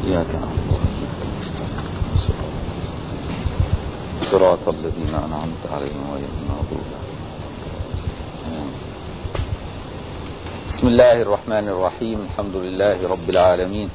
إياك نعبد وإياك نستعين صراط الذين أنعمت عليهم غير المغضوب عليهم بسم الله الرحمن الرحيم الحمد لله رب العالمين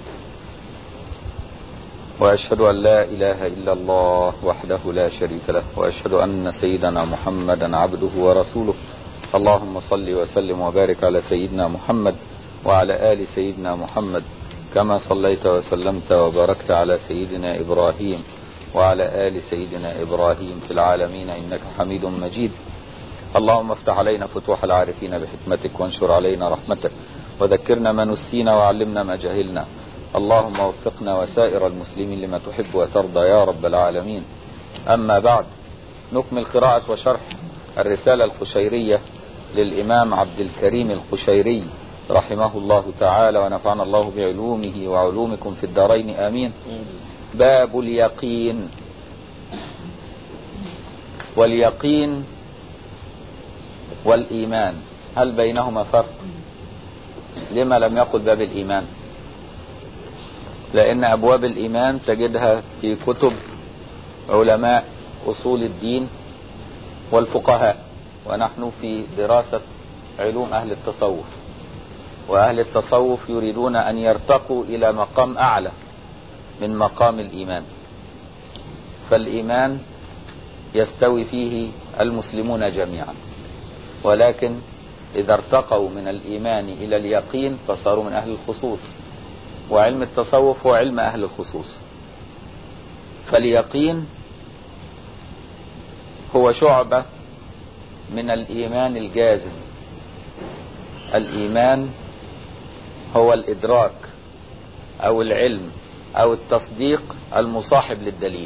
وأشهد أن لا إله إلا الله وحده لا شريك له وأشهد أن سيدنا محمدا عبده ورسوله اللهم صل وسلم وبارك على سيدنا محمد وعلى آل سيدنا محمد كما صليت وسلمت وباركت على سيدنا إبراهيم وعلى آل سيدنا إبراهيم في العالمين إنك حميد مجيد اللهم افتح علينا فتوح العارفين بحكمتك وانشر علينا رحمتك وذكرنا ما نسينا وعلمنا ما جهلنا اللهم وفقنا وسائر المسلمين لما تحب وترضى يا رب العالمين أما بعد نكمل قراءة وشرح الرسالة القشيرية للإمام عبد الكريم القشيري رحمه الله تعالى ونفعنا الله بعلومه وعلومكم في الدارين آمين باب اليقين واليقين والإيمان هل بينهما فرق لما لم يقل باب الإيمان لأن أبواب الإيمان تجدها في كتب علماء أصول الدين والفقهاء ونحن في دراسة علوم أهل التصوف وأهل التصوف يريدون أن يرتقوا إلى مقام أعلى من مقام الإيمان فالإيمان يستوي فيه المسلمون جميعا ولكن إذا ارتقوا من الإيمان إلى اليقين فصاروا من أهل الخصوص وعلم التصوف هو علم أهل الخصوص فاليقين هو شعبة من الإيمان الجازم الإيمان هو الإدراك أو العلم أو التصديق المصاحب للدليل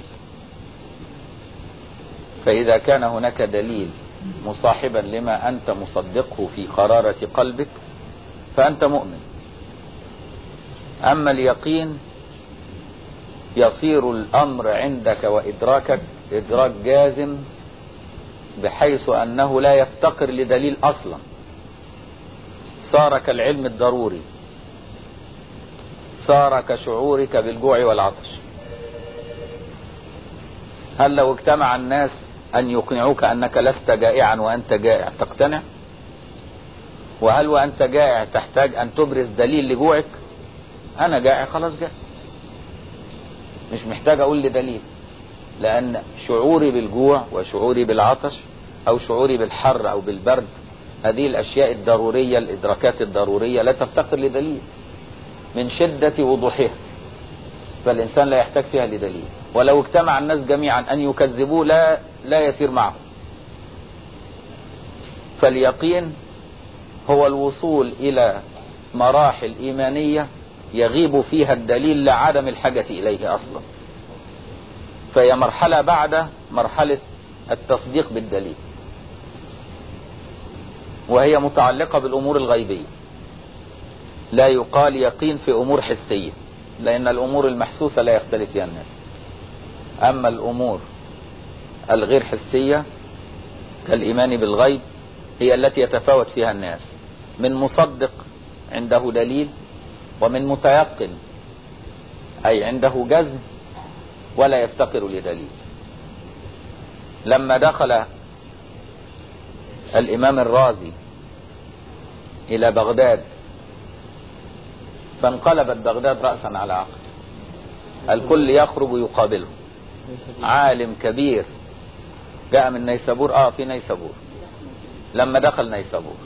فإذا كان هناك دليل مصاحبا لما أنت مصدقه في قرارة قلبك فأنت مؤمن أما اليقين يصير الأمر عندك وإدراكك إدراك جازم بحيث أنه لا يفتقر لدليل أصلا صار كالعلم الضروري صار كشعورك بالجوع والعطش هل لو اجتمع الناس أن يقنعوك أنك لست جائعا وأنت جائع تقتنع وهل وأنت جائع تحتاج أن تبرز دليل لجوعك أنا جائع خلاص جائع مش محتاج أقول لدليل لأن شعوري بالجوع وشعوري بالعطش أو شعوري بالحر أو بالبرد هذه الأشياء الضرورية الإدراكات الضرورية لا تفتقر لدليل من شدة وضوحها فالإنسان لا يحتاج فيها لدليل ولو اجتمع الناس جميعا أن يكذبوه لا لا يسير معهم فاليقين هو الوصول إلى مراحل إيمانية يغيب فيها الدليل لعدم الحاجة إليه أصلا فهي مرحلة بعد مرحلة التصديق بالدليل وهي متعلقة بالأمور الغيبية لا يقال يقين في أمور حسية لأن الأمور المحسوسة لا يختلف فيها الناس أما الأمور الغير حسية كالإيمان بالغيب هي التي يتفاوت فيها الناس من مصدق عنده دليل ومن متيقن أي عنده جزم ولا يفتقر لدليل لما دخل الإمام الرازي إلى بغداد فانقلبت بغداد رأسا على عقب الكل يخرج يقابله عالم كبير جاء من نيسابور اه في نيسابور لما دخل نيسابور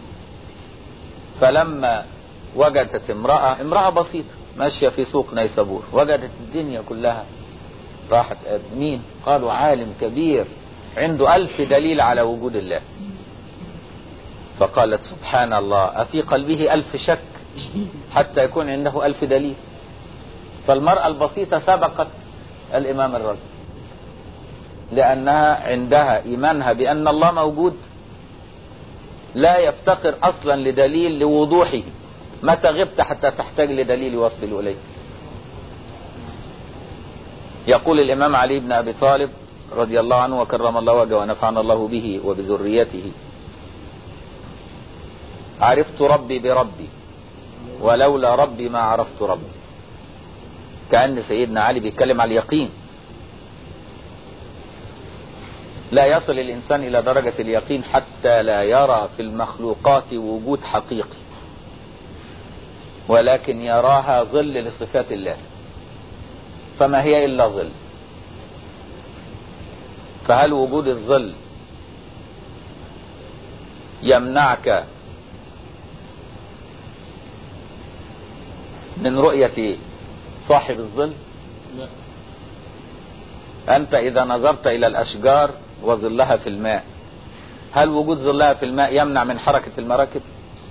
فلما وجدت امرأة امرأة بسيطة ماشية في سوق نيسابور وجدت الدنيا كلها راحت مين قالوا عالم كبير عنده ألف دليل على وجود الله فقالت سبحان الله أفي قلبه ألف شك حتى يكون عنده ألف دليل فالمرأة البسيطة سبقت الإمام الرجل لأنها عندها إيمانها بأن الله موجود لا يفتقر أصلا لدليل لوضوحه متى غبت حتى تحتاج لدليل يوصل إليك يقول الإمام علي بن أبي طالب رضي الله عنه وكرم الله وجهه ونفعنا الله به وبذريته عرفت ربي بربي ولولا ربي ما عرفت ربي كأن سيدنا علي بيتكلم على اليقين لا يصل الإنسان إلى درجة اليقين حتى لا يرى في المخلوقات وجود حقيقي ولكن يراها ظل لصفات الله فما هي إلا ظل فهل وجود الظل يمنعك من رؤية صاحب الظل لا أنت إذا نظرت إلى الأشجار وظلها في الماء هل وجود ظلها في الماء يمنع من حركة المراكب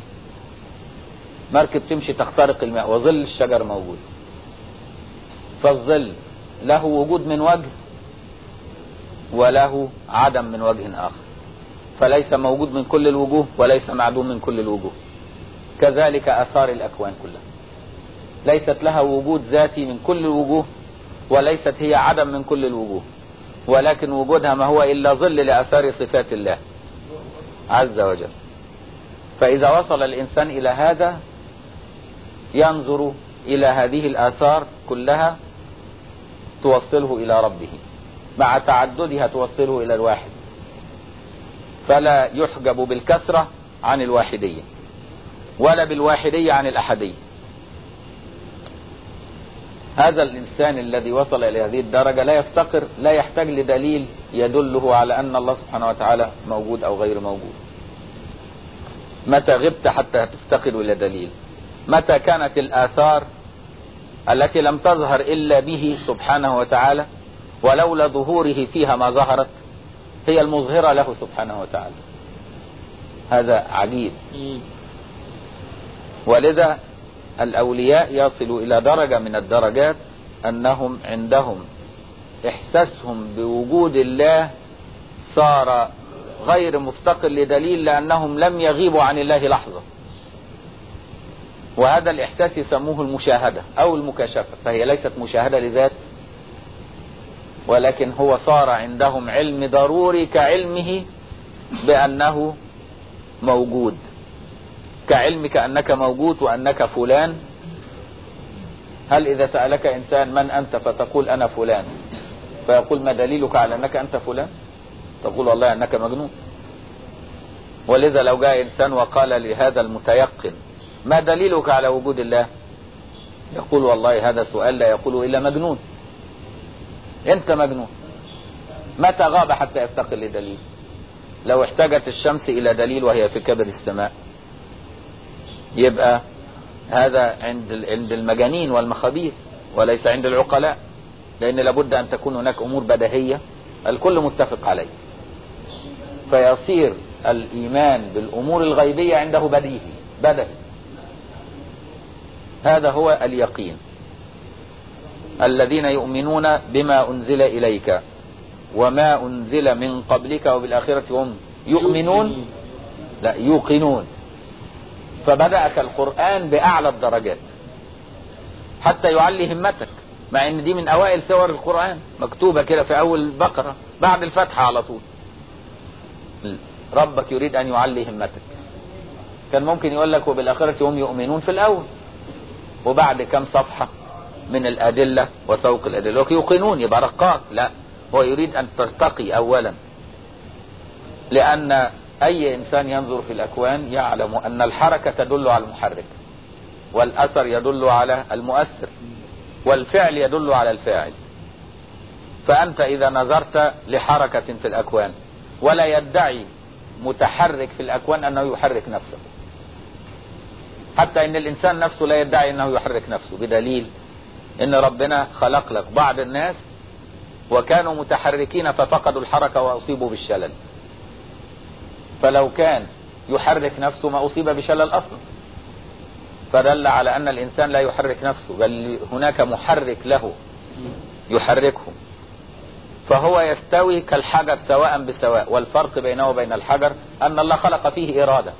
مركب تمشي تخترق الماء وظل الشجر موجود فالظل له وجود من وجه وله عدم من وجه آخر فليس موجود من كل الوجوه وليس معدوم من كل الوجوه كذلك أثار الأكوان كلها ليست لها وجود ذاتي من كل الوجوه وليست هي عدم من كل الوجوه ولكن وجودها ما هو إلا ظل لأثار صفات الله عز وجل فإذا وصل الإنسان إلى هذا ينظر إلى هذه الآثار كلها توصله إلى ربه مع تعددها توصله إلى الواحد فلا يحجب بالكثرة عن الواحدية ولا بالواحدية عن الأحدية هذا الإنسان الذي وصل إلى هذه الدرجة لا يفتقر لا يحتاج لدليل يدله على أن الله سبحانه وتعالى موجود أو غير موجود متى غبت حتى تفتقر إلى دليل متى كانت الآثار التي لم تظهر إلا به سبحانه وتعالى ولولا ظهوره فيها ما ظهرت هي المظهرة له سبحانه وتعالى هذا عجيب مم. ولذا الأولياء يصلوا إلى درجة من الدرجات أنهم عندهم إحساسهم بوجود الله صار غير مفتقر لدليل لأنهم لم يغيبوا عن الله لحظة وهذا الإحساس يسموه المشاهدة أو المكاشفة فهي ليست مشاهدة لذات ولكن هو صار عندهم علم ضروري كعلمه بأنه موجود كعلمك أنك موجود وأنك فلان هل إذا سألك إنسان من أنت فتقول أنا فلان فيقول ما دليلك على أنك أنت فلان تقول والله أنك مجنون ولذا لو جاء إنسان وقال لهذا المتيقن ما دليلك على وجود الله يقول والله هذا سؤال لا يقول إلا مجنون أنت مجنون متى غاب حتى يفتقر لدليل لو احتاجت الشمس إلى دليل وهي في كبر السماء يبقى هذا عند عند المجانين والمخابير وليس عند العقلاء لأن لابد أن تكون هناك أمور بديهية الكل متفق عليه فيصير الإيمان بالأمور الغيبية عنده بديهي بدهي هذا هو اليقين الذين يؤمنون بما أنزل إليك وما أنزل من قبلك وبالآخرة هم يؤمنون لا يوقنون فبدأك القرآن بأعلى الدرجات حتى يعلي همتك مع ان دي من اوائل سور القرآن مكتوبة كده في اول البقرة بعد الفتحة على طول ربك يريد ان يعلي همتك كان ممكن يقول لك وبالآخرة هم يؤمنون في الاول وبعد كم صفحة من الادلة وسوق الادلة يوقنون يبقى رقاق لا هو يريد ان ترتقي اولا لان اي انسان ينظر في الاكوان يعلم ان الحركة تدل على المحرك والاثر يدل على المؤثر والفعل يدل على الفاعل فانت اذا نظرت لحركة في الاكوان ولا يدعي متحرك في الاكوان انه يحرك نفسه حتى ان الانسان نفسه لا يدعي انه يحرك نفسه بدليل ان ربنا خلق لك بعض الناس وكانوا متحركين ففقدوا الحركة واصيبوا بالشلل فلو كان يحرك نفسه ما اصيب بشلل اصلا فدل على ان الانسان لا يحرك نفسه بل هناك محرك له يحركه فهو يستوي كالحجر سواء بسواء والفرق بينه وبين الحجر ان الله خلق فيه اراده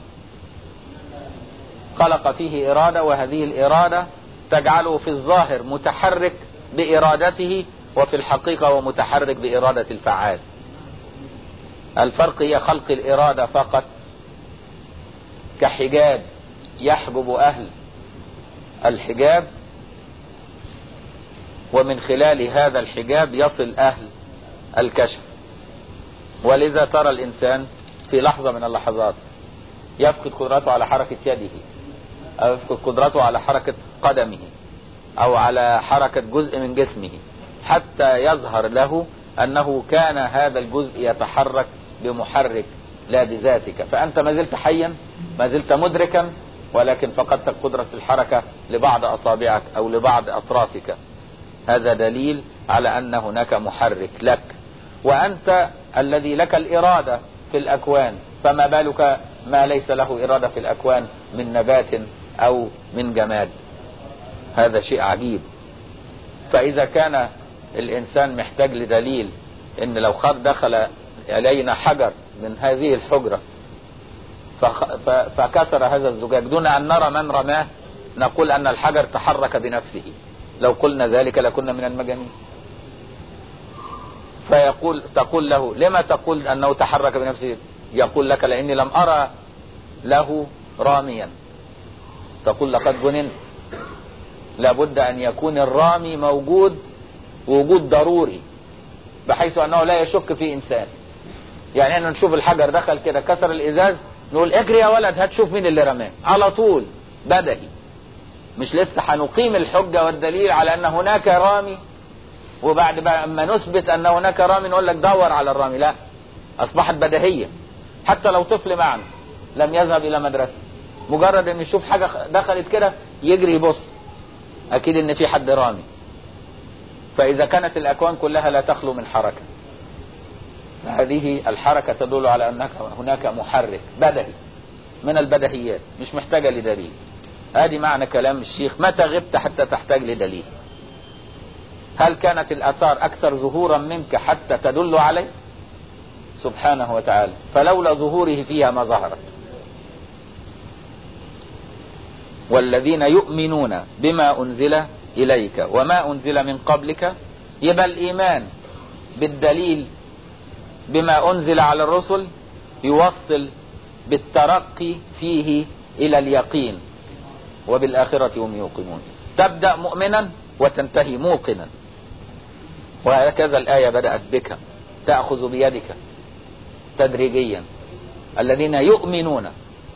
خلق فيه اراده وهذه الاراده تجعله في الظاهر متحرك بارادته وفي الحقيقه هو متحرك باراده الفعال الفرق هي خلق الاراده فقط كحجاب يحجب اهل الحجاب ومن خلال هذا الحجاب يصل أهل الكشف ولذا ترى الإنسان في لحظة من اللحظات يفقد قدرته على حركة يده أو يفقد قدرته على حركة قدمه أو على حركة جزء من جسمه حتى يظهر له أنه كان هذا الجزء يتحرك بمحرك لا بذاتك فأنت ما زلت حيا ما زلت مدركا ولكن فقدت قدرة الحركة لبعض أصابعك أو لبعض أطرافك هذا دليل على أن هناك محرك لك وأنت الذي لك الإرادة في الأكوان فما بالك ما ليس له إرادة في الأكوان من نبات أو من جماد هذا شيء عجيب فإذا كان الإنسان محتاج لدليل إن لو خد دخل إلينا حجر من هذه الحجرة فكسر هذا الزجاج دون أن نرى من رماه نقول أن الحجر تحرك بنفسه لو قلنا ذلك لكنا من المجانين فيقول تقول له لما تقول أنه تحرك بنفسه يقول لك لأني لم أرى له راميا تقول لقد جننت لابد أن يكون الرامي موجود وجود ضروري بحيث أنه لا يشك في إنسان يعني احنا نشوف الحجر دخل كده كسر الإزاز نقول اجري يا ولد هتشوف مين اللي رماه على طول بدهي مش لسه هنقيم الحجة والدليل على أن هناك رامي وبعد بقى اما نثبت أن هناك رامي نقول لك دور على الرامي لا أصبحت بديهية حتى لو طفل معنا لم يذهب إلى مدرسة مجرد أن يشوف حاجة دخلت كده يجري يبص أكيد أن في حد رامي فإذا كانت الأكوان كلها لا تخلو من حركة هذه الحركة تدل على أنك هناك محرك بدهي من البدهيات مش محتاجة لدليل ادي معنى كلام الشيخ متى غبت حتى تحتاج لدليل هل كانت الآثار أكثر ظهورا منك حتى تدل عليه سبحانه وتعالى فلولا ظهوره فيها ما ظهرت والذين يؤمنون بما أنزل إليك وما أنزل من قبلك يبقى الإيمان بالدليل بما أنزل على الرسل يوصل بالترقي فيه إلى اليقين وبالآخرة هم يوقنون تبدأ مؤمنا وتنتهي موقنا وهكذا الآية بدأت بك تأخذ بيدك تدريجيا الذين يؤمنون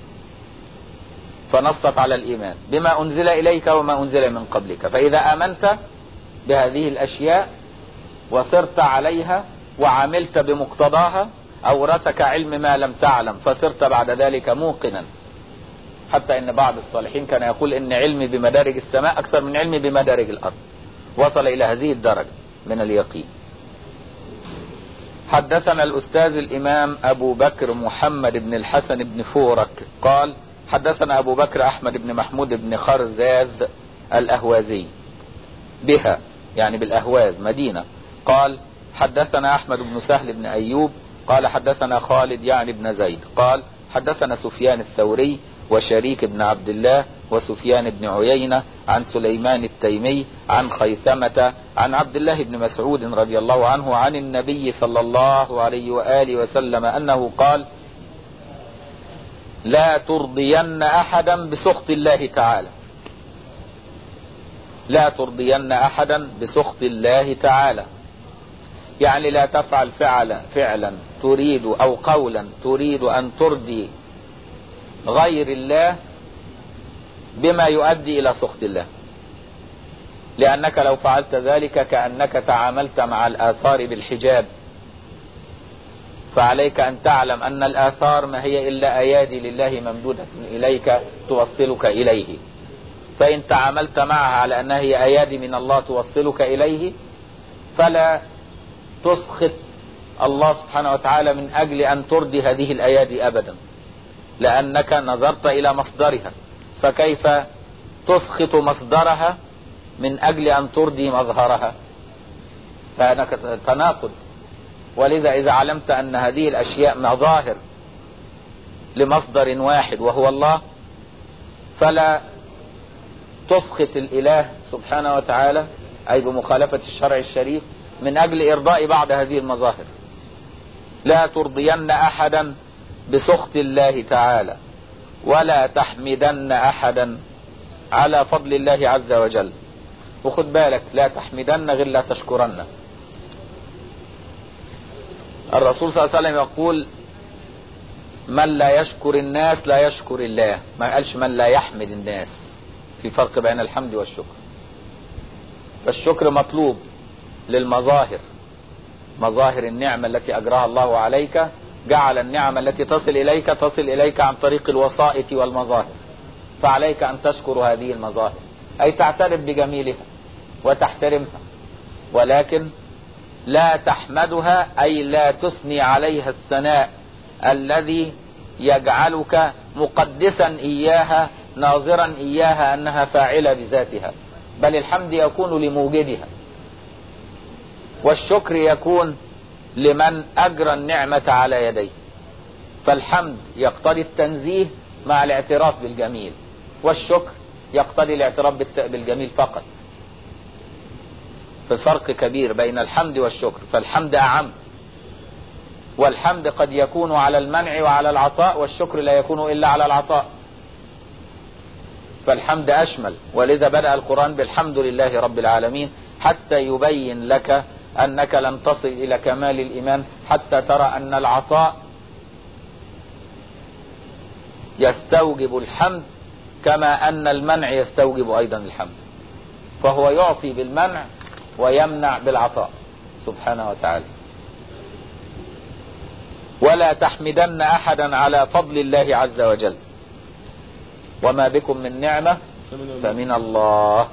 فنصت على الإيمان بما أنزل إليك وما أنزل من قبلك فإذا آمنت بهذه الأشياء وصرت عليها وعملت بمقتضاها أورثك علم ما لم تعلم فصرت بعد ذلك موقنا حتى ان بعض الصالحين كان يقول ان علمي بمدارج السماء اكثر من علمي بمدارج الارض وصل الى هذه الدرجة من اليقين حدثنا الاستاذ الامام ابو بكر محمد بن الحسن بن فورك قال حدثنا ابو بكر احمد بن محمود بن خرزاز الاهوازي بها يعني بالاهواز مدينة قال حدثنا احمد بن سهل بن ايوب قال حدثنا خالد يعني بن زيد قال حدثنا سفيان الثوري وشريك بن عبد الله وسفيان بن عيينة عن سليمان التيمي عن خيثمة عن عبد الله بن مسعود رضي الله عنه عن النبي صلى الله عليه وآله وسلم أنه قال لا ترضين أحدا بسخط الله تعالى لا ترضين أحدا بسخط الله تعالى يعني لا تفعل فعلا فعلا تريد أو قولا تريد أن ترضي غير الله بما يؤدي الى سخط الله لانك لو فعلت ذلك كانك تعاملت مع الاثار بالحجاب فعليك ان تعلم ان الاثار ما هي الا ايادي لله ممدودة اليك توصلك اليه فان تعاملت معها على انها هي ايادي من الله توصلك اليه فلا تسخط الله سبحانه وتعالى من اجل ان ترضي هذه الايادي ابدا لأنك نظرت إلى مصدرها فكيف تسخط مصدرها من أجل أن ترضي مظهرها فهناك تناقض ولذا إذا علمت أن هذه الأشياء مظاهر لمصدر واحد وهو الله فلا تسخط الإله سبحانه وتعالى أي بمخالفة الشرع الشريف من أجل إرضاء بعض هذه المظاهر لا ترضين أحدا بسخط الله تعالى ولا تحمدن احدا على فضل الله عز وجل وخد بالك لا تحمدن غير لا تشكرن الرسول صلى الله عليه وسلم يقول من لا يشكر الناس لا يشكر الله ما قالش من لا يحمد الناس في فرق بين الحمد والشكر فالشكر مطلوب للمظاهر مظاهر النعمة التي أجراها الله عليك جعل النعمة التي تصل إليك تصل إليك عن طريق الوسائط والمظاهر فعليك أن تشكر هذه المظاهر أي تعترف بجميلها وتحترمها ولكن لا تحمدها أي لا تثني عليها الثناء الذي يجعلك مقدسا إياها ناظرا إياها أنها فاعلة بذاتها بل الحمد يكون لموجدها والشكر يكون لمن أجرى النعمة على يديه فالحمد يقتضي التنزيه مع الاعتراف بالجميل والشكر يقتضي الاعتراف بالجميل فقط فالفرق كبير بين الحمد والشكر فالحمد أعم والحمد قد يكون على المنع وعلى العطاء والشكر لا يكون إلا على العطاء فالحمد أشمل ولذا بدأ القرآن بالحمد لله رب العالمين حتى يبين لك أنك لن تصل إلى كمال الإيمان حتى ترى أن العطاء يستوجب الحمد كما أن المنع يستوجب أيضا الحمد فهو يعطي بالمنع ويمنع بالعطاء سبحانه وتعالى ولا تحمدن أحدا على فضل الله عز وجل وما بكم من نعمة فمن الله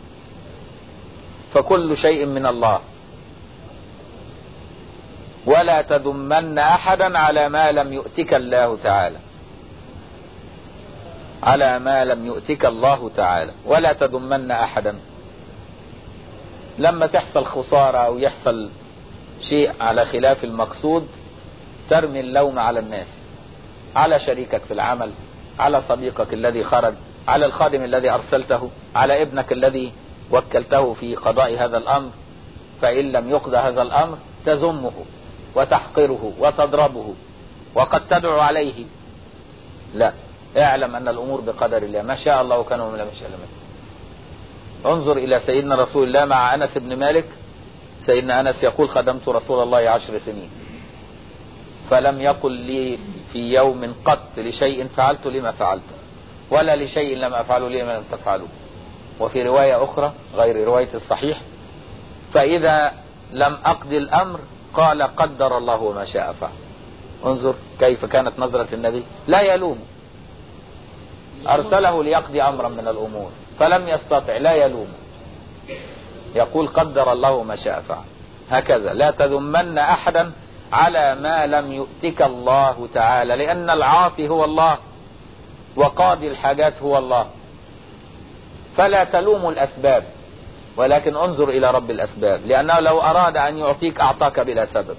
فكل شيء من الله ولا تذمن احدا على ما لم يؤتك الله تعالى على ما لم يؤتك الله تعالى ولا تذمن احدا لما تحصل خسارة او يحصل شيء على خلاف المقصود ترمي اللوم على الناس على شريكك في العمل على صديقك الذي خرج على الخادم الذي ارسلته على ابنك الذي وكلته في قضاء هذا الامر فان لم يقضى هذا الامر تذمه وتحقره وتضربه وقد تدعو عليه لا اعلم ان الامور بقدر الله ما شاء الله كان وما لم يشاء لم انظر الى سيدنا رسول الله مع انس بن مالك سيدنا انس يقول خدمت رسول الله عشر سنين فلم يقل لي في يوم قط لشيء فعلت لما فعلته ولا لشيء لم افعله لما لم تفعلوا وفي رواية اخرى غير رواية الصحيح فاذا لم اقضي الامر قال قدر الله وما شاء فعل انظر كيف كانت نظرة النبي لا يلوم ارسله ليقضي امرا من الامور فلم يستطع لا يلوم يقول قدر الله ما شاء فعل هكذا لا تذمن احدا على ما لم يؤتك الله تعالى لان العاطي هو الله وقاضي الحاجات هو الله فلا تلوم الاسباب ولكن انظر الى رب الاسباب لانه لو اراد ان يعطيك اعطاك بلا سبب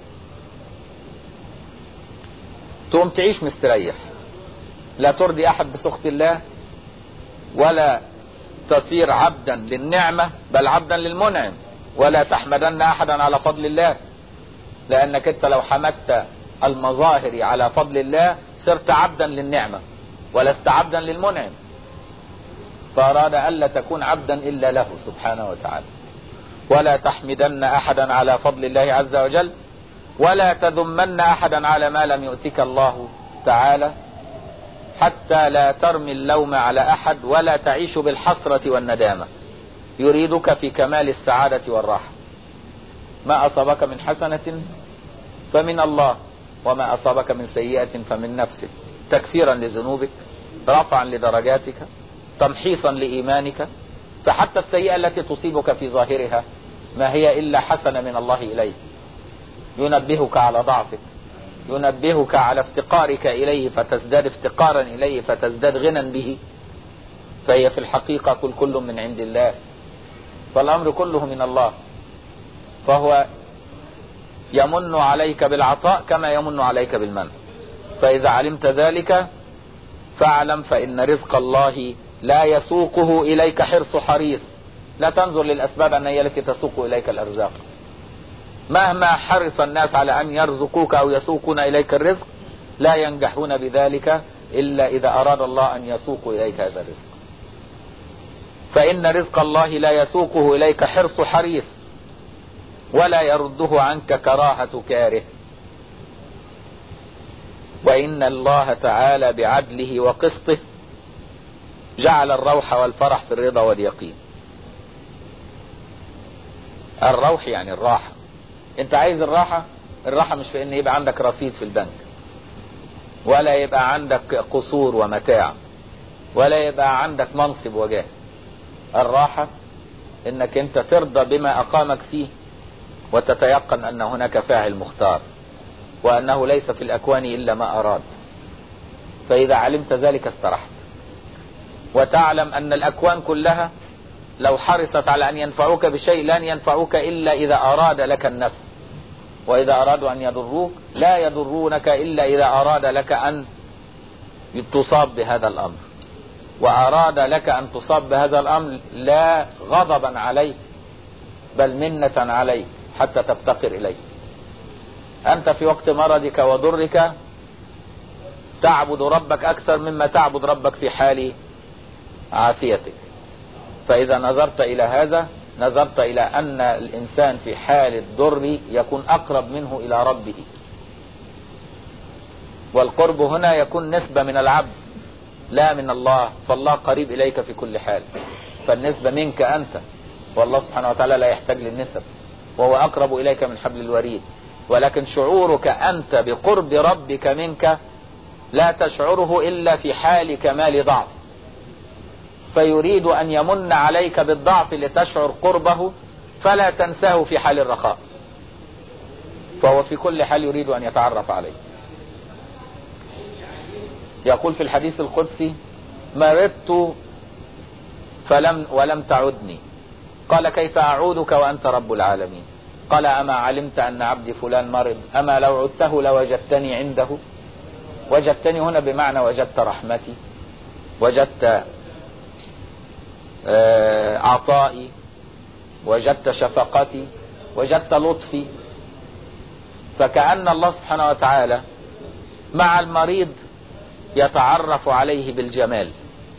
تقوم تعيش مستريح لا ترضي احد بسخط الله ولا تصير عبدا للنعمة بل عبدا للمنعم ولا تحمدن احدا على فضل الله لانك انت لو حمدت المظاهر على فضل الله صرت عبدا للنعمة ولست عبدا للمنعم فأراد ألا تكون عبدا إلا له سبحانه وتعالى ولا تحمدن أحدا على فضل الله عز وجل ولا تذمن أحدا على ما لم يؤتك الله تعالى حتى لا ترمي اللوم على أحد ولا تعيش بالحسرة والندامة يريدك في كمال السعادة والراحة ما أصابك من حسنة فمن الله وما أصابك من سيئة فمن نفسك تكفيرا لذنوبك رفعا لدرجاتك تمحيصا لإيمانك فحتى السيئة التي تصيبك في ظاهرها ما هي إلا حسنة من الله إليك ينبهك على ضعفك ينبهك على افتقارك إليه فتزداد افتقارا إليه فتزداد غنى به فهي في الحقيقة كل كل من عند الله فالأمر كله من الله فهو يمن عليك بالعطاء كما يمن عليك بالمن فإذا علمت ذلك فاعلم فإن رزق الله لا يسوقه إليك حرص حريص لا تنظر للأسباب أن هي التي تسوق إليك الأرزاق مهما حرص الناس على أن يرزقوك أو يسوقون إليك الرزق لا ينجحون بذلك إلا إذا أراد الله أن يسوقوا إليك هذا الرزق فإن رزق الله لا يسوقه إليك حرص حريص ولا يرده عنك كراهة كاره وإن الله تعالى بعدله وقسطه جعل الروح والفرح في الرضا واليقين الروح يعني الراحة انت عايز الراحة الراحة مش في ان يبقى عندك رصيد في البنك ولا يبقى عندك قصور ومتاع ولا يبقى عندك منصب وجاه الراحة انك انت ترضى بما اقامك فيه وتتيقن ان هناك فاعل مختار وانه ليس في الاكوان الا ما اراد فاذا علمت ذلك استرحت وتعلم ان الاكوان كلها لو حرصت على ان ينفعوك بشيء لن ينفعوك الا اذا اراد لك النفع واذا ارادوا ان يضروك لا يضرونك الا اذا اراد لك ان تصاب بهذا الامر واراد لك ان تصاب بهذا الامر لا غضبا عليك بل منة عليك حتى تفتقر اليه انت في وقت مرضك وضرك تعبد ربك اكثر مما تعبد ربك في حال عافيتك فاذا نظرت الى هذا نظرت الى ان الانسان في حال الضر يكون اقرب منه الى ربه والقرب هنا يكون نسبة من العبد لا من الله فالله قريب اليك في كل حال فالنسبة منك انت والله سبحانه وتعالى لا يحتاج للنسب وهو اقرب اليك من حبل الوريد ولكن شعورك انت بقرب ربك منك لا تشعره الا في حال كمال ضعف فيريد ان يمن عليك بالضعف لتشعر قربه فلا تنساه في حال الرخاء فهو في كل حال يريد ان يتعرف عليك يقول في الحديث القدسي مرضت فلم ولم تعدني قال كيف اعودك وانت رب العالمين قال اما علمت ان عبدي فلان مرض اما لو عدته لوجدتني عنده وجدتني هنا بمعنى وجدت رحمتي وجدت عطائي وجدت شفقتي وجدت لطفي فكأن الله سبحانه وتعالى مع المريض يتعرف عليه بالجمال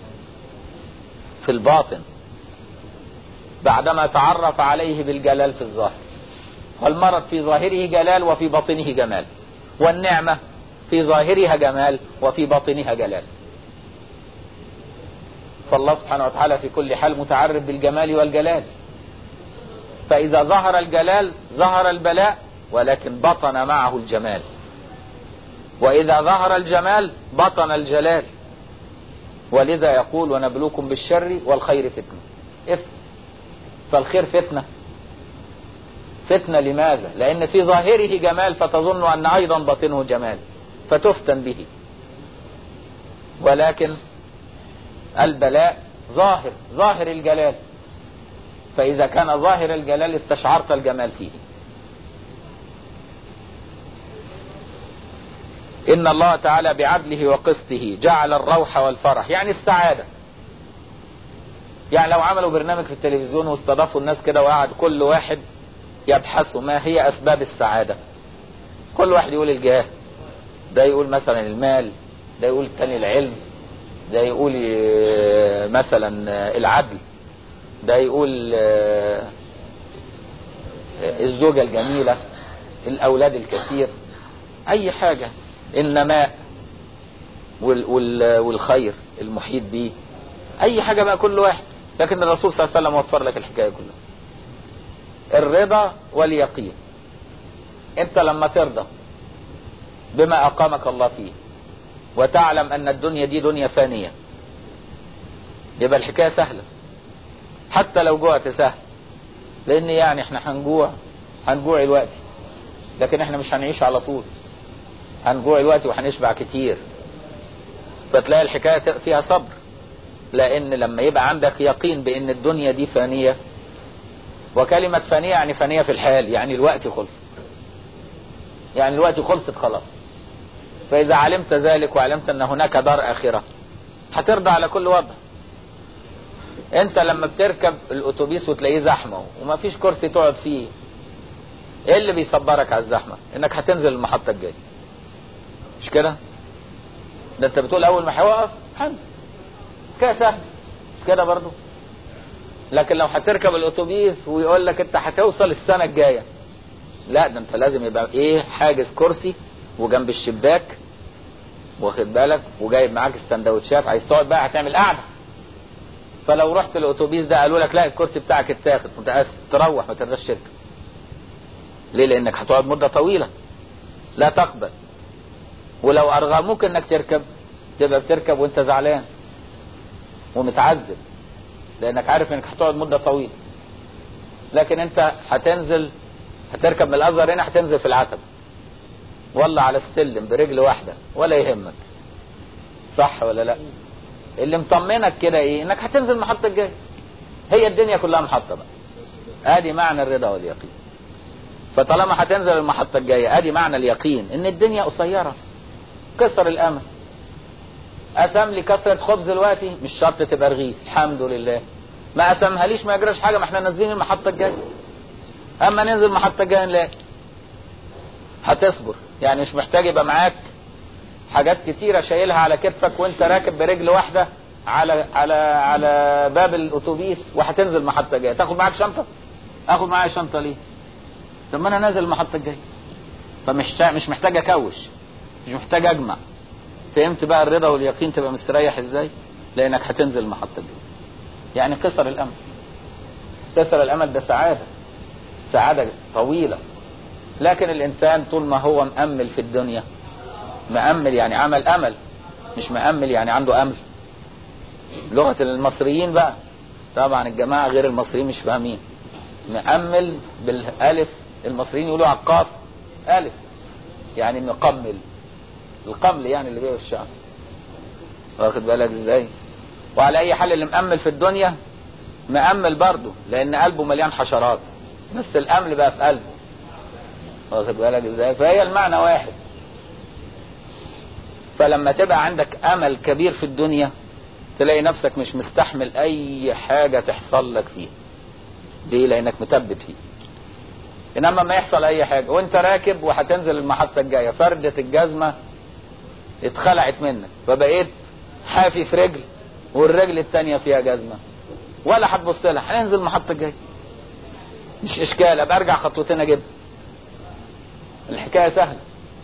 في الباطن بعدما تعرف عليه بالجلال في الظاهر فالمرض في ظاهره جلال وفي باطنه جمال والنعمة في ظاهرها جمال وفي باطنها جلال فالله سبحانه وتعالى في كل حال متعرف بالجمال والجلال فإذا ظهر الجلال ظهر البلاء ولكن بطن معه الجمال وإذا ظهر الجمال بطن الجلال ولذا يقول ونبلوكم بالشر والخير فتنة فتنة فالخير فتنة فتنة لماذا لأن في ظاهره جمال فتظن أن أيضا باطنه جمال فتفتن به ولكن البلاء ظاهر ظاهر الجلال فإذا كان ظاهر الجلال استشعرت الجمال فيه إن الله تعالى بعدله وقسطه جعل الروح والفرح يعني السعادة يعني لو عملوا برنامج في التلفزيون واستضافوا الناس كده وقعد كل واحد يبحثوا ما هي أسباب السعادة كل واحد يقول الجاه ده يقول مثلا المال ده يقول التاني العلم ده يقول مثلا العدل ده يقول الزوجة الجميلة الأولاد الكثير أي حاجة النماء والخير المحيط به أي حاجة بقى كل واحد لكن الرسول صلى الله عليه وسلم وفر لك الحكاية كلها الرضا واليقين انت لما ترضى بما أقامك الله فيه وتعلم أن الدنيا دي دنيا فانية يبقى الحكاية سهلة حتى لو جوعت سهل لأن يعني احنا هنجوع هنجوع الوقت لكن احنا مش هنعيش على طول هنجوع الوقت وهنشبع كتير فتلاقي الحكاية فيها صبر لأن لما يبقى عندك يقين بأن الدنيا دي فانية وكلمة فانية يعني فانية في الحال يعني الوقت خلص يعني الوقت خلصت خلاص فإذا علمت ذلك وعلمت أن هناك دار آخرة هترضى على كل وضع انت لما بتركب الاتوبيس وتلاقيه زحمة وما فيش كرسي تقعد فيه ايه اللي بيصبرك على الزحمة انك هتنزل المحطة الجاية مش كده ده انت بتقول اول ما هيوقف هنزل كده سهل مش كده برضو لكن لو هتركب الاتوبيس ويقول لك انت هتوصل السنه الجايه لا ده انت لازم يبقى ايه حاجز كرسي وجنب الشباك واخد بالك وجايب معاك السندوتشات عايز تقعد بقى هتعمل قعده فلو رحت الاتوبيس ده قالوا لك لا الكرسي بتاعك اتاخد متاسف تروح ما تقدرش تركب ليه لانك هتقعد مده طويله لا تقبل ولو ارغموك انك تركب تبقى بتركب وانت زعلان ومتعذب لانك عارف انك هتقعد مده طويله لكن انت هتنزل هتركب من الازهر هنا هتنزل في العتبه ولا على السلم برجل واحده ولا يهمك صح ولا لا اللي مطمنك كده ايه انك هتنزل المحطه الجايه هي الدنيا كلها محطه بقى ادي معنى الرضا واليقين فطالما هتنزل المحطه الجايه ادي معنى اليقين ان الدنيا قصيره كسر الامل قسم لي كسرة خبز دلوقتي مش شرط تبقى رغيف الحمد لله ما قسمها ليش ما يجراش حاجه ما احنا نازلين المحطه الجايه اما ننزل المحطه الجايه نلاقي هتصبر يعني مش محتاج يبقى معاك حاجات كتيرة شايلها على كتفك وانت راكب برجل واحدة على على على باب الاتوبيس وهتنزل محطة جاية تاخد معاك شنطة اخد معايا شنطة ليه طب ما انا نازل المحطة الجاية فمش مش محتاج اكوش مش محتاج اجمع فهمت بقى الرضا واليقين تبقى مستريح ازاي لانك هتنزل المحطة الجاية يعني كسر الامل كسر الامل ده سعادة سعادة طويلة لكن الانسان طول ما هو مأمل في الدنيا مأمل يعني عمل امل مش مأمل يعني عنده امل لغة المصريين بقى طبعا الجماعة غير المصريين مش فاهمين مأمل بالالف المصريين يقولوا على القاف الف يعني مقمل القمل يعني اللي بيه الشعر واخد بالك ازاي وعلى اي حال اللي مأمل في الدنيا مأمل برضه لان قلبه مليان حشرات بس الامل بقى في قلبه واخد بالك ازاي فهي المعنى واحد فلما تبقى عندك امل كبير في الدنيا تلاقي نفسك مش مستحمل اي حاجة تحصل لك فيها ليه لانك مثبت فيه انما ما يحصل اي حاجة وانت راكب وهتنزل المحطة الجاية فردة الجزمة اتخلعت منك فبقيت حافي في رجل والرجل التانية فيها جزمة ولا هتبص لها هننزل المحطة الجاية مش اشكال ابقى ارجع خطوتين اجيب الحكاية سهلة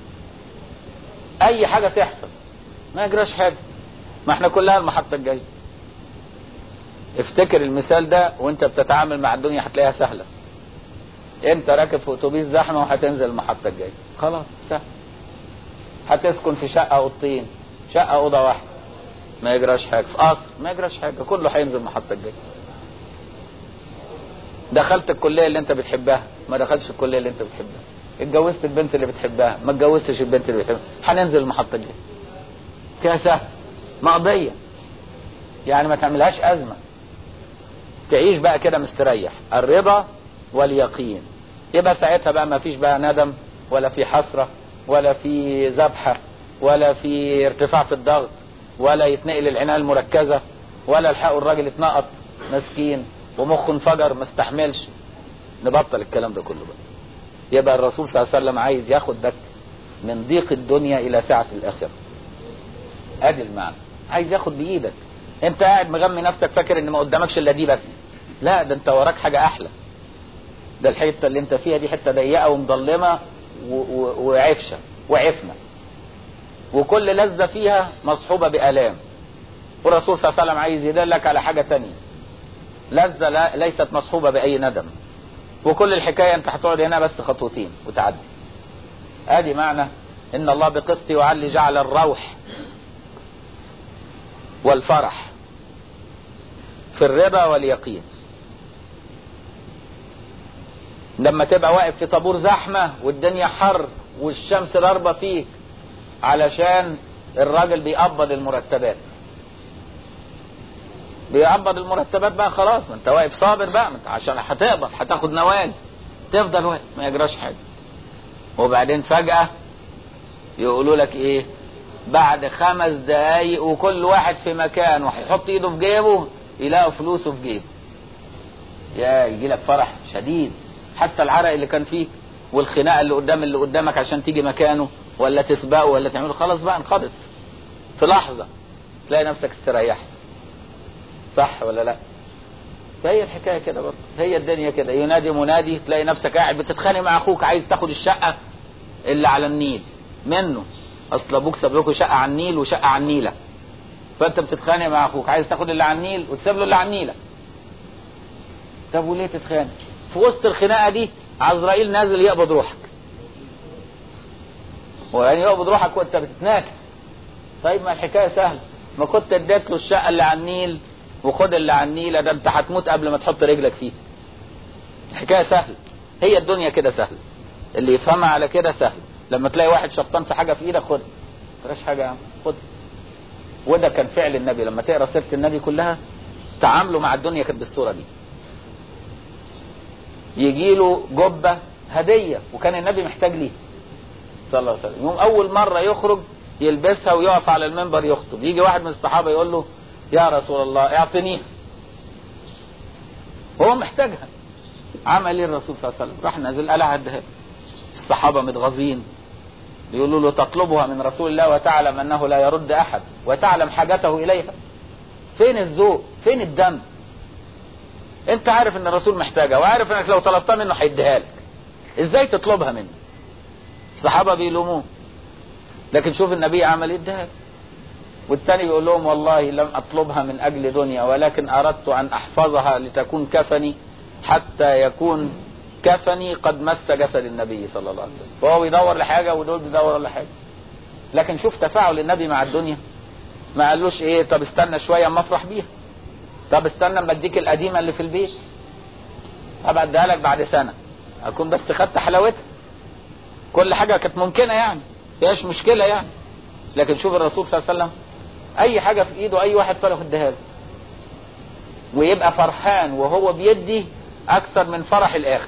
اي حاجة تحصل ما يجراش حاجة ما احنا كلها المحطة الجاية افتكر المثال ده وانت بتتعامل مع الدنيا هتلاقيها سهلة انت راكب في اتوبيس زحمة وهتنزل المحطة الجاية خلاص سهل هتسكن في شقة اوضتين شقة اوضة واحدة ما يجراش حاجة في قصر ما يجراش حاجة كله هينزل المحطة الجاية دخلت الكلية اللي انت بتحبها ما دخلتش الكلية اللي انت بتحبها اتجوزت البنت اللي بتحبها ما اتجوزتش البنت اللي بتحبها هننزل المحطة الجاية كده سهل مقضية يعني ما تعملهاش أزمة تعيش بقى كده مستريح الرضا واليقين يبقى ساعتها بقى ما فيش بقى ندم ولا في حسرة ولا في ذبحة ولا في ارتفاع في الضغط ولا يتنقل العناية المركزة ولا الحقوا الراجل اتنقط مسكين ومخه انفجر ما استحملش نبطل الكلام ده كله بقى يبقى الرسول صلى الله عليه وسلم عايز ياخدك من ضيق الدنيا الى سعة الاخرة ادي المعنى عايز ياخد بايدك انت قاعد مغمي نفسك فاكر ان ما قدامكش الا دي بس لا ده انت وراك حاجة احلى ده الحتة اللي انت فيها دي حتة ضيقة ومظلمة وعفشة وعفنة وكل لذة فيها مصحوبة بآلام والرسول صلى الله عليه وسلم عايز يدلك على حاجة تانية لذة لا ليست مصحوبة بأي ندم وكل الحكاية انت هتقعد هنا بس خطوتين وتعدي ادي معنى ان الله بقسط وعلي جعل الروح والفرح في الرضا واليقين لما تبقى واقف في طابور زحمة والدنيا حر والشمس ضاربة فيك علشان الراجل بيقبض المرتبات بيقبض المرتبات بقى خلاص ما انت واقف صابر بقى ما انت عشان هتقبض هتاخد نوال تفضل واقف ما يجراش حاجه وبعدين فجأة يقولوا لك ايه بعد خمس دقايق وكل واحد في مكانه هيحط ايده في جيبه يلاقوا فلوسه في جيبه يا يجي لك فرح شديد حتى العرق اللي كان فيك والخناقه اللي قدام اللي قدامك عشان تيجي مكانه ولا تسبقه ولا تعمله خلاص بقى انقضت في لحظه تلاقي نفسك استريحت صح ولا لا فهي الحكايه كده برضه هي الدنيا كده ينادي منادي تلاقي نفسك قاعد بتتخانق مع اخوك عايز تاخد الشقه اللي على النيل منه اصل ابوك ساب لكم شقه على النيل وشقه على النيله فانت بتتخانق مع اخوك عايز تاخد اللي على النيل وتسيب له اللي على النيله طب وليه تتخانق في وسط الخناقه دي عزرائيل نازل يقبض روحك ويعني يقبض روحك وانت بتتناكل طيب ما الحكايه سهله ما كنت اديت له الشقه اللي على النيل وخد اللي على النيل ده انت هتموت قبل ما تحط رجلك فيه الحكايه سهله هي الدنيا كده سهله اللي يفهمها على كده سهل لما تلاقي واحد شطان في حاجه في ايدك خد ما حاجه يا عم خد وده كان فعل النبي لما تقرا سيره النبي كلها تعامله مع الدنيا كانت بالصوره دي يجي له جبه هديه وكان النبي محتاج ليها صلى الله عليه وسلم يوم اول مره يخرج يلبسها ويقف على المنبر يخطب يجي واحد من الصحابه يقول له يا رسول الله اعطنيها هو محتاجها عمل ايه الرسول صلى الله عليه وسلم راح نازل قال عدها الصحابه متغاظين يقولوا له تطلبها من رسول الله وتعلم انه لا يرد احد وتعلم حاجته اليها فين الذوق فين الدم انت عارف ان الرسول محتاجها وعارف انك لو طلبتها منه هيديها لك ازاي تطلبها منه الصحابه بيلوموه لكن شوف النبي عمل ايه اداها والتاني بيقول لهم والله لم اطلبها من اجل دنيا ولكن اردت ان احفظها لتكون كفني حتى يكون كفني قد مس جسد النبي صلى الله عليه وسلم فهو بيدور لحاجه ودول بيدوروا لحاجه لكن شوف تفاعل النبي مع الدنيا ما قالوش ايه طب استنى شويه اما افرح بيها طب استنى اما اديك القديمه اللي في البيت ابقى اديها لك بعد سنه اكون بس خدت حلاوتها كل حاجه كانت ممكنه يعني فيهاش مشكله يعني لكن شوف الرسول صلى الله عليه وسلم اي حاجه في ايده اي واحد طلع اديها له ويبقى فرحان وهو بيدي اكثر من فرح الاخذ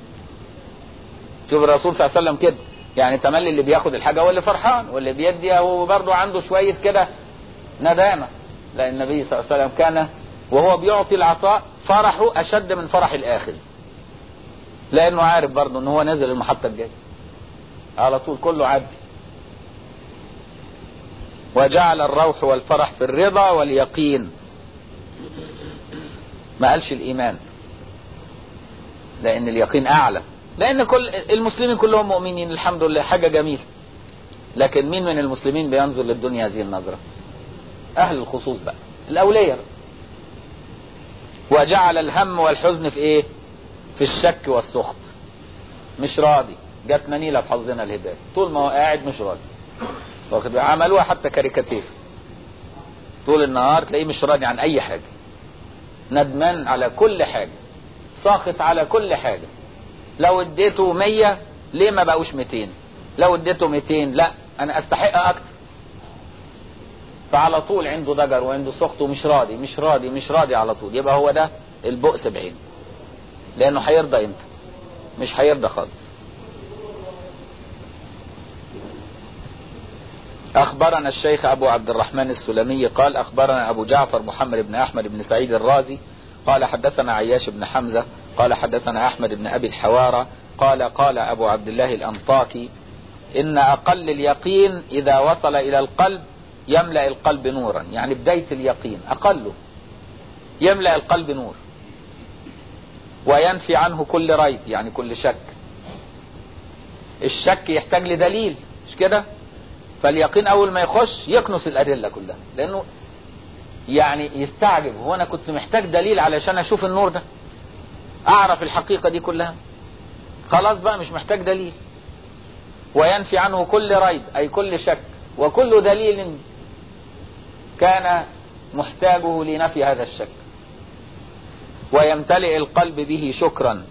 شوف الرسول صلى الله عليه وسلم كده يعني تملي اللي بياخد الحاجه هو اللي فرحان واللي بيدي هو برضه عنده شويه كده ندامه لان النبي صلى الله عليه وسلم كان وهو بيعطي العطاء فرحه اشد من فرح الاخذ لانه عارف برضه ان هو نازل المحطه الجايه على طول كله عدي وجعل الروح والفرح في الرضا واليقين ما قالش الايمان لان اليقين اعلى لان كل المسلمين كلهم مؤمنين الحمد لله حاجه جميله لكن مين من المسلمين بينظر للدنيا هذه النظره اهل الخصوص بقى الاولياء وجعل الهم والحزن في ايه في الشك والسخط مش راضي جت منيله في حظنا الهدايه طول ما هو قاعد مش راضي واخد عملوها حتى كاريكاتير طول النهار تلاقيه مش راضي عن اي حاجه ندمان على كل حاجه ساخط على كل حاجه لو اديته 100 ليه ما بقوش 200 لو اديته 200 لا انا استحق اكتر فعلى طول عنده ضجر وعنده سخط ومش راضي مش راضي مش راضي على طول يبقى هو ده البؤس بعينه لانه هيرضى امتى مش هيرضى خالص أخبرنا الشيخ أبو عبد الرحمن السلمي قال أخبرنا أبو جعفر محمد بن أحمد بن سعيد الرازي قال حدثنا عياش بن حمزة قال حدثنا أحمد بن أبي الحوارى قال قال أبو عبد الله الأنطاكي إن أقل اليقين إذا وصل إلى القلب يملأ القلب نورا يعني بداية اليقين أقله يملأ القلب نور وينفي عنه كل ريب يعني كل شك الشك يحتاج لدليل مش كده فاليقين اول ما يخش يكنس الادله كلها لانه يعني يستعجب هو انا كنت محتاج دليل علشان اشوف النور ده اعرف الحقيقه دي كلها خلاص بقى مش محتاج دليل وينفي عنه كل ريب اي كل شك وكل دليل كان محتاجه لنفي هذا الشك ويمتلئ القلب به شكرا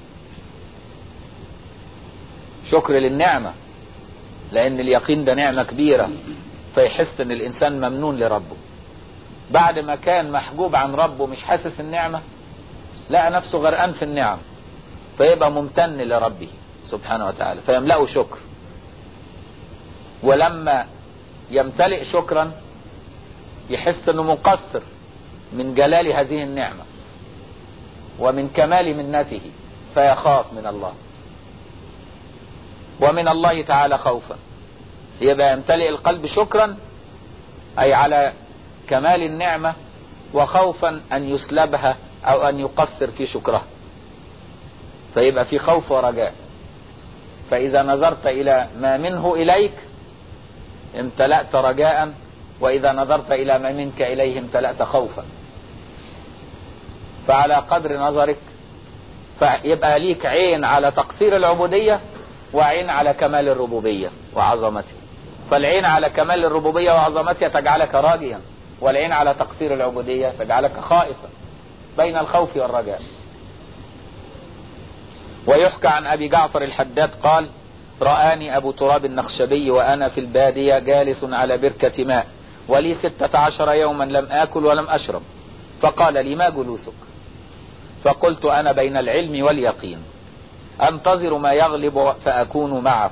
شكر للنعمه لان اليقين ده نعمه كبيره فيحس ان الانسان ممنون لربه بعد ما كان محجوب عن ربه مش حاسس النعمه لقى نفسه غرقان في النعم فيبقى ممتن لربه سبحانه وتعالى فيملأه شكر ولما يمتلئ شكرا يحس انه مقصر من جلال هذه النعمه ومن كمال منته فيخاف من الله ومن الله تعالى خوفا يبقى يمتلئ القلب شكرا اي على كمال النعمه وخوفا ان يسلبها او ان يقصر في شكرها فيبقى في خوف ورجاء فاذا نظرت الى ما منه اليك امتلأت رجاء واذا نظرت الى ما منك اليه امتلأت خوفا فعلى قدر نظرك فيبقى ليك عين على تقصير العبودية وعين على كمال الربوبية وعظمته فالعين على كمال الربوبية وعظمتها تجعلك راجيا والعين على تقصير العبودية تجعلك خائفا بين الخوف والرجاء ويحكى عن أبي جعفر الحداد قال رآني أبو تراب النخشبي وأنا في البادية جالس على بركة ماء ولي ستة عشر يوما لم آكل ولم أشرب فقال لي ما جلوسك فقلت أنا بين العلم واليقين أنتظر ما يغلب فأكون معه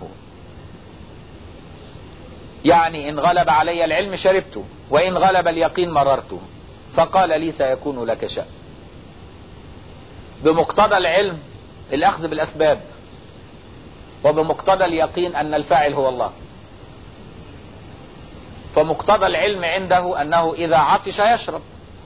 يعني إن غلب علي العلم شربته وإن غلب اليقين مررته فقال لي سيكون لك شأن بمقتضى العلم الأخذ بالأسباب وبمقتضى اليقين أن الفاعل هو الله فمقتضى العلم عنده أنه إذا عطش يشرب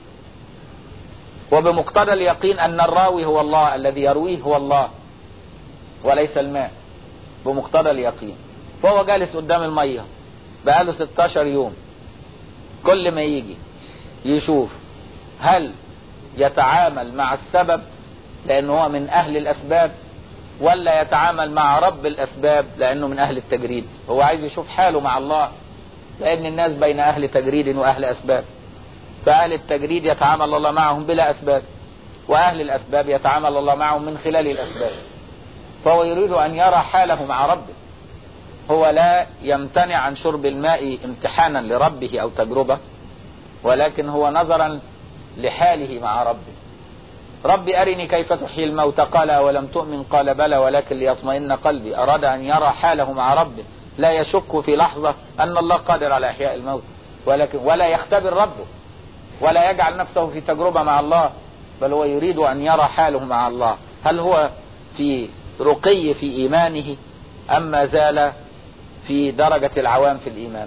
وبمقتضى اليقين أن الراوي هو الله الذي يرويه هو الله وليس الماء بمقتضى اليقين فهو جالس قدام المية بقاله 16 يوم كل ما يجي يشوف هل يتعامل مع السبب لأنه هو من أهل الأسباب ولا يتعامل مع رب الأسباب لأنه من أهل التجريد هو عايز يشوف حاله مع الله لأن الناس بين أهل تجريد وأهل أسباب فأهل التجريد يتعامل الله معهم بلا أسباب وأهل الأسباب يتعامل الله معهم من خلال الأسباب فهو يريد أن يرى حاله مع ربه هو لا يمتنع عن شرب الماء امتحانا لربه أو تجربة ولكن هو نظرا لحاله مع ربه ربي أرني كيف تحيي الموت قال أولم تؤمن قال بلى ولكن ليطمئن قلبي أراد أن يرى حاله مع ربه لا يشك في لحظة أن الله قادر على إحياء الموت ولكن ولا يختبر ربه ولا يجعل نفسه في تجربة مع الله بل هو يريد أن يرى حاله مع الله هل هو في رقي في إيمانه أم ما زال في درجة العوام في الإيمان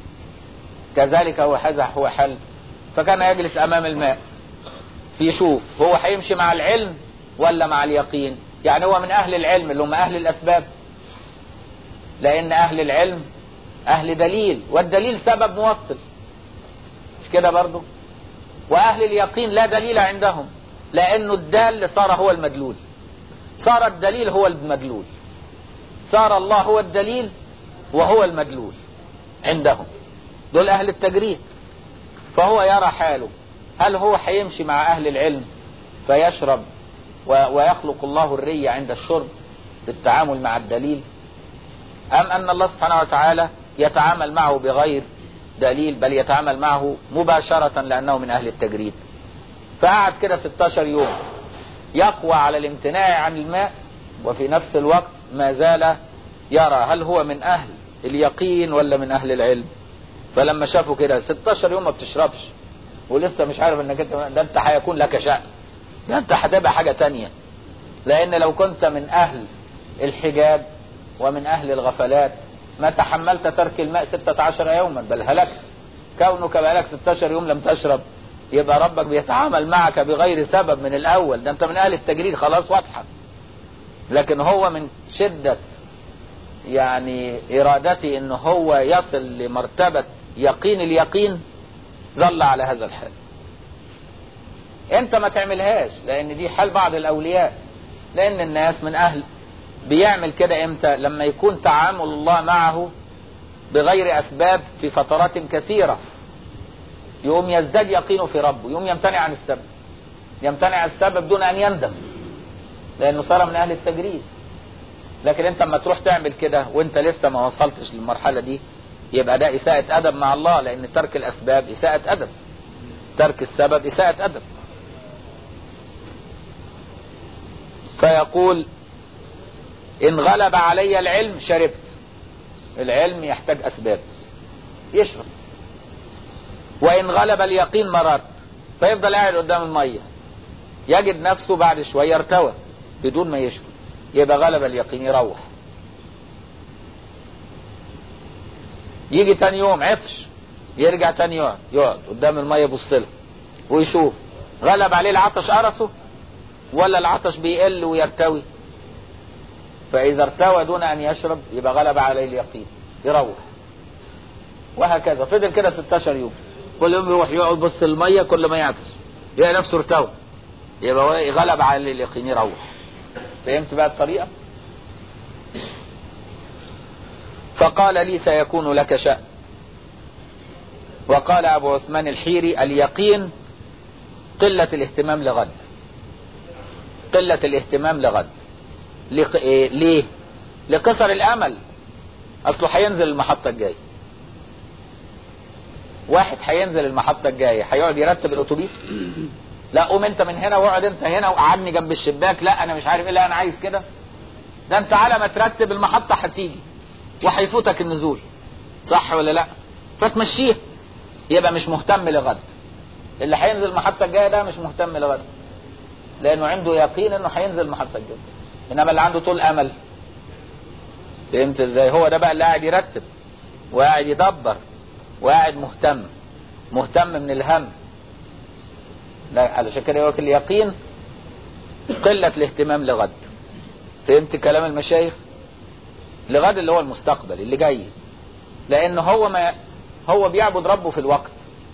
كذلك هو هذا هو حل فكان يجلس أمام الماء يشوف هو هيمشي مع العلم ولا مع اليقين يعني هو من أهل العلم اللي هم أهل الأسباب لأن أهل العلم أهل دليل والدليل سبب موصل مش كده برضو وأهل اليقين لا دليل عندهم لأنه الدال صار هو المدلول صار الدليل هو المدلول صار الله هو الدليل وهو المدلول عندهم دول أهل التجريد فهو يرى حاله هل هو هيمشي مع أهل العلم فيشرب ويخلق الله الري عند الشرب بالتعامل مع الدليل أم أن الله سبحانه وتعالى يتعامل معه بغير دليل بل يتعامل معه مباشرة لأنه من أهل التجريد فقعد كده 16 يوم يقوى على الامتناع عن الماء وفي نفس الوقت ما زال يرى هل هو من أهل اليقين ولا من أهل العلم فلما شافوا كده 16 يوم ما بتشربش ولسه مش عارف انك انت ده انت هيكون لك شأن ده انت هتبقى حاجة تانية لان لو كنت من اهل الحجاب ومن اهل الغفلات ما تحملت ترك الماء 16 يوما بل هلكت كونك بقالك 16 يوم لم تشرب يبقى ربك بيتعامل معك بغير سبب من الاول ده انت من اهل التجريد خلاص واضحة لكن هو من شدة يعني ارادتي ان هو يصل لمرتبة يقين اليقين ظل على هذا الحال انت ما تعملهاش لان دي حال بعض الاولياء لان الناس من اهل بيعمل كده امتى لما يكون تعامل الله معه بغير اسباب في فترات كثيرة يقوم يزداد يقينه في ربه يقوم يمتنع عن السبب يمتنع عن السبب دون ان يندم لانه صار من اهل التجريد لكن انت اما تروح تعمل كده وانت لسه ما وصلتش للمرحلة دي يبقى ده إساءة أدب مع الله لأن ترك الأسباب إساءة أدب ترك السبب إساءة أدب فيقول إن غلب علي العلم شربت العلم يحتاج أسباب يشرب وإن غلب اليقين مرات فيفضل قاعد قدام المية يجد نفسه بعد شوية ارتوى بدون ما يشرب يبقى غلب اليقين يروح يجي تاني يوم عطش يرجع تاني يوم يقعد قدام المية يبص لها ويشوف غلب عليه العطش قرصه ولا العطش بيقل ويرتوي فإذا ارتوى دون أن يشرب يبقى غلب عليه اليقين يروح وهكذا فضل كده 16 يوم كل يوم يروح يقعد بص المية كل ما يعطش يلاقي نفسه ارتوى يبقى هو غلب عليه اليقين يروح فهمت بقى الطريقة فقال لي سيكون لك شأن وقال أبو عثمان الحيري اليقين قلة الاهتمام لغد قلة الاهتمام لغد لق... إيه؟ ليه لقصر الامل اصله هينزل المحطة الجاية واحد هينزل المحطة الجاية هيقعد يرتب الاتوبيس لا قوم انت من هنا واقعد انت هنا وقعدني جنب الشباك لا انا مش عارف ايه لا انا عايز كده ده انت على ما ترتب المحطة هتيجي وهيفوتك النزول صح ولا لا فتمشيه يبقى مش مهتم لغد اللي هينزل المحطة الجاية ده مش مهتم لغد لانه عنده يقين انه هينزل المحطة الجاية انما اللي عنده طول امل فهمت ازاي هو ده بقى اللي قاعد يرتب وقاعد يدبر وقاعد مهتم مهتم من الهم لا علشان كده يقول اليقين قلة الاهتمام لغد فهمت كلام المشايخ لغد اللي هو المستقبل اللي جاي لان هو ما هو بيعبد ربه في الوقت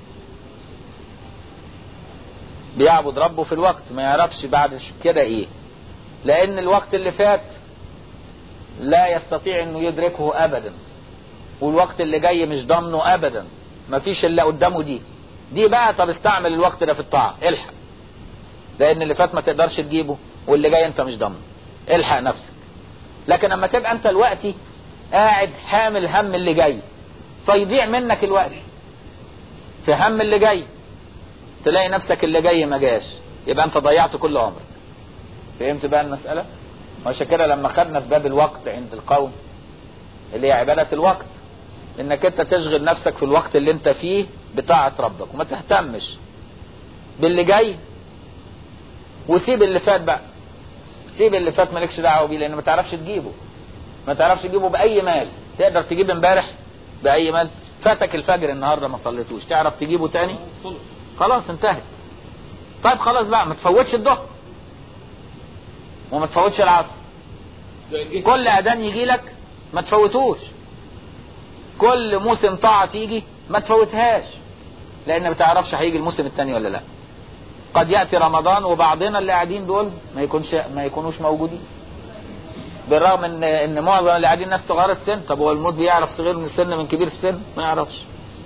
بيعبد ربه في الوقت ما يعرفش بعد كده ايه لان الوقت اللي فات لا يستطيع انه يدركه ابدا والوقت اللي جاي مش ضامنه ابدا مفيش الا قدامه دي دي بقى طب استعمل الوقت ده في الطاعة الحق لان اللي فات ما تقدرش تجيبه واللي جاي انت مش ضامنه الحق نفسك لكن اما تبقى انت الوقتي قاعد حامل هم اللي جاي فيضيع منك الوقت في هم اللي جاي تلاقي نفسك اللي جاي ما جاش يبقى انت ضيعت كل عمرك فهمت بقى المسألة وعشان كده لما خدنا في باب الوقت عند القوم اللي هي عبادة الوقت انك انت تشغل نفسك في الوقت اللي انت فيه بطاعة ربك وما تهتمش باللي جاي وسيب اللي فات بقى سيب اللي فات مالكش دعوه بيه لان ما تعرفش تجيبه ما تعرفش تجيبه باي مال تقدر تجيب امبارح باي مال فاتك الفجر النهارده ما صليتوش تعرف تجيبه تاني خلاص انتهت طيب خلاص بقى ما تفوتش الظهر وما تفوتش العصر كل اذان يجي لك ما تفوتوش كل موسم طاعة تيجي ما تفوتهاش لان ما تعرفش هيجي الموسم الثاني ولا لا قد يأتي رمضان وبعضنا اللي قاعدين دول ما يكونش ما يكونوش موجودين بالرغم ان ان معظم اللي قاعدين ناس صغار السن طب هو الموت بيعرف صغير من السن من كبير السن ما يعرفش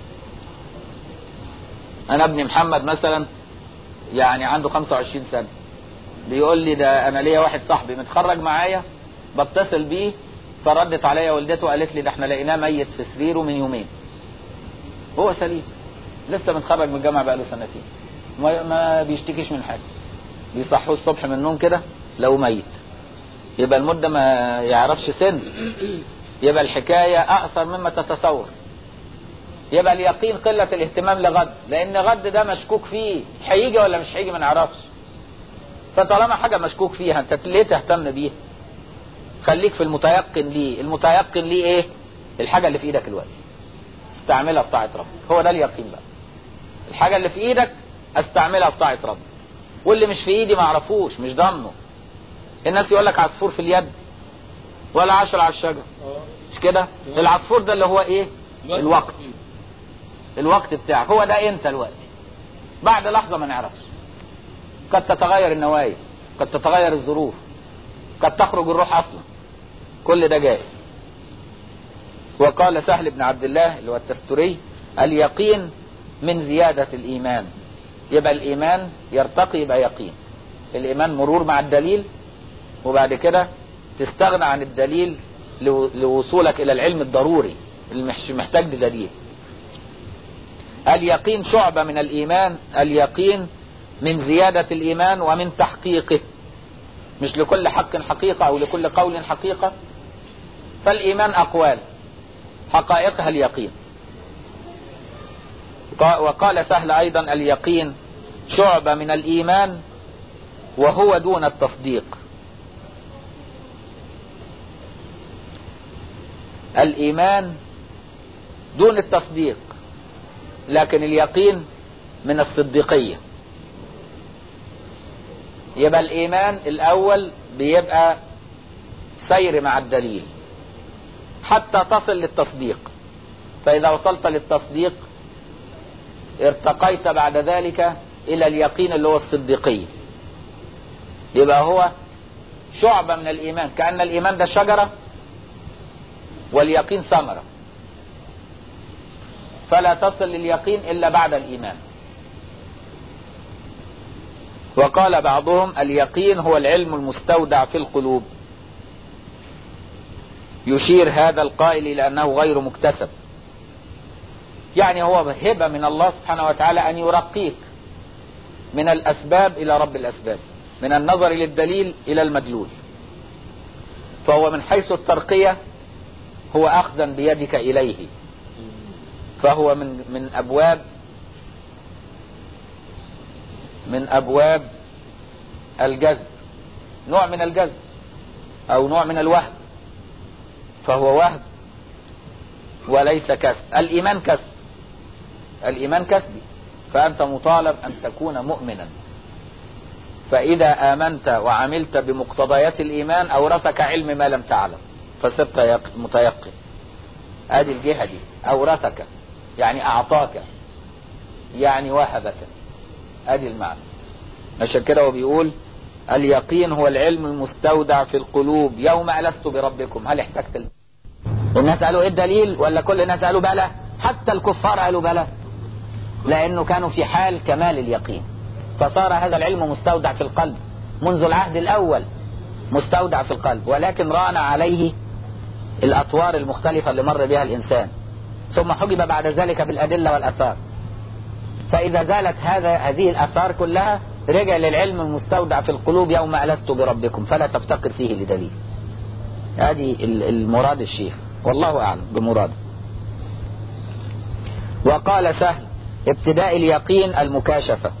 انا ابني محمد مثلا يعني عنده 25 سنة بيقول لي ده انا ليا واحد صاحبي متخرج معايا بتصل بيه فردت عليا والدته وقالت لي ده احنا لقيناه ميت في سريره من يومين هو سليم لسه متخرج من الجامعه بقاله سنتين ما, ما بيشتكيش من حاجه بيصحوه الصبح من النوم كده لو ميت يبقى المده ما يعرفش سن يبقى الحكايه اقصر مما تتصور يبقى اليقين قله الاهتمام لغد لان غد ده مشكوك فيه هيجي ولا مش هيجي ما نعرفش فطالما حاجه مشكوك فيها انت ليه تهتم بيها خليك في المتيقن ليه المتيقن ليه ايه الحاجة اللي في ايدك الوقت استعملها في طاعة ربك هو ده اليقين بقى الحاجة اللي في ايدك استعملها في طاعة ربك واللي مش في ايدي ما اعرفوش مش ضامنه الناس يقول لك عصفور في اليد ولا عشر على الشجر مش كده العصفور ده اللي هو ايه الوقت الوقت بتاعك هو ده انت الوقت بعد لحظة ما نعرفش قد تتغير النوايا قد تتغير الظروف قد تخرج الروح اصلا كل ده جائز وقال سهل بن عبد الله اللي هو التستري اليقين من زيادة الإيمان يبقى الإيمان يرتقي يبقى يقين الإيمان مرور مع الدليل وبعد كده تستغنى عن الدليل لوصولك إلى العلم الضروري اللي مش محتاج لدليل اليقين شعبة من الإيمان اليقين من زيادة الإيمان ومن تحقيقه مش لكل حق حقيقة أو لكل قول حقيقة فالإيمان أقوال حقائقها اليقين وقال سهل أيضا اليقين شعبة من الإيمان وهو دون التصديق الإيمان دون التصديق لكن اليقين من الصديقية يبقى الإيمان الأول بيبقى سير مع الدليل حتى تصل للتصديق فإذا وصلت للتصديق ارتقيت بعد ذلك إلى اليقين اللي هو الصديقية يبقى هو شعبة من الإيمان كأن الإيمان ده شجرة واليقين ثمرة فلا تصل لليقين إلا بعد الإيمان وقال بعضهم اليقين هو العلم المستودع في القلوب يشير هذا القائل إلى أنه غير مكتسب يعني هو هبة من الله سبحانه وتعالى أن يرقيك من الأسباب إلى رب الأسباب من النظر للدليل إلى المدلول فهو من حيث الترقية هو أخذا بيدك إليه فهو من من أبواب من أبواب الجذب نوع من الجذب أو نوع من الوهب فهو وهب وليس كسب الإيمان كسب الإيمان كسبي فأنت مطالب أن تكون مؤمنا فإذا آمنت وعملت بمقتضيات الإيمان أورثك علم ما لم تعلم فصرت متيقن هذه الجهة دي أورثك يعني أعطاك يعني وهبك ادي المعنى عشان كده هو بيقول اليقين هو العلم المستودع في القلوب يوم ألست بربكم هل احتجت ال... الناس قالوا ايه الدليل ولا كل الناس قالوا بلى حتى الكفار قالوا بلى لانه كانوا في حال كمال اليقين فصار هذا العلم مستودع في القلب منذ العهد الاول مستودع في القلب ولكن ران عليه الاطوار المختلفة اللي مر بها الانسان ثم حجب بعد ذلك بالادلة والاثار فإذا زالت هذا هذه الآثار كلها رجع للعلم المستودع في القلوب يوم ألست بربكم فلا تفتقر فيه لدليل هذه المراد الشيخ والله أعلم بمراده وقال سهل ابتداء اليقين المكاشفة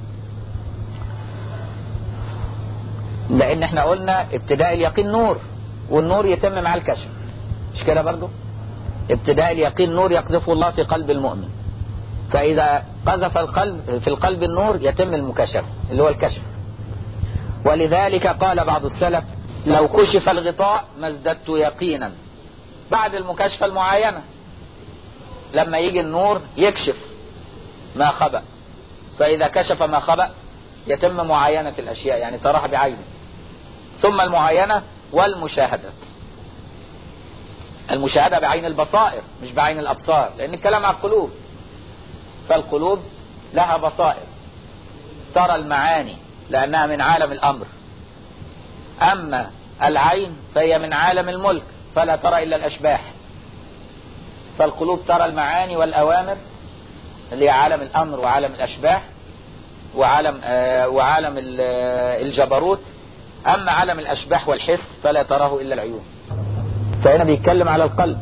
لأن احنا قلنا ابتداء اليقين نور والنور يتم مع الكشف مش كده برضو ابتداء اليقين نور يقذفه الله في قلب المؤمن فإذا قذف القلب في القلب النور يتم المكاشفة اللي هو الكشف ولذلك قال بعض السلف لو كشف الغطاء ما ازددت يقينا بعد المكاشفة المعاينة لما يجي النور يكشف ما خبأ فإذا كشف ما خبأ يتم معاينة الأشياء يعني تراها بعينه ثم المعاينة والمشاهدة المشاهدة بعين البصائر مش بعين الأبصار لأن الكلام على القلوب فالقلوب لها بصائر ترى المعاني لأنها من عالم الأمر أما العين فهي من عالم الملك فلا ترى إلا الأشباح فالقلوب ترى المعاني والأوامر اللي هي عالم الأمر وعالم الأشباح وعالم آه وعالم الجبروت أما عالم الأشباح والحس فلا تراه إلا العيون فهنا بيتكلم على القلب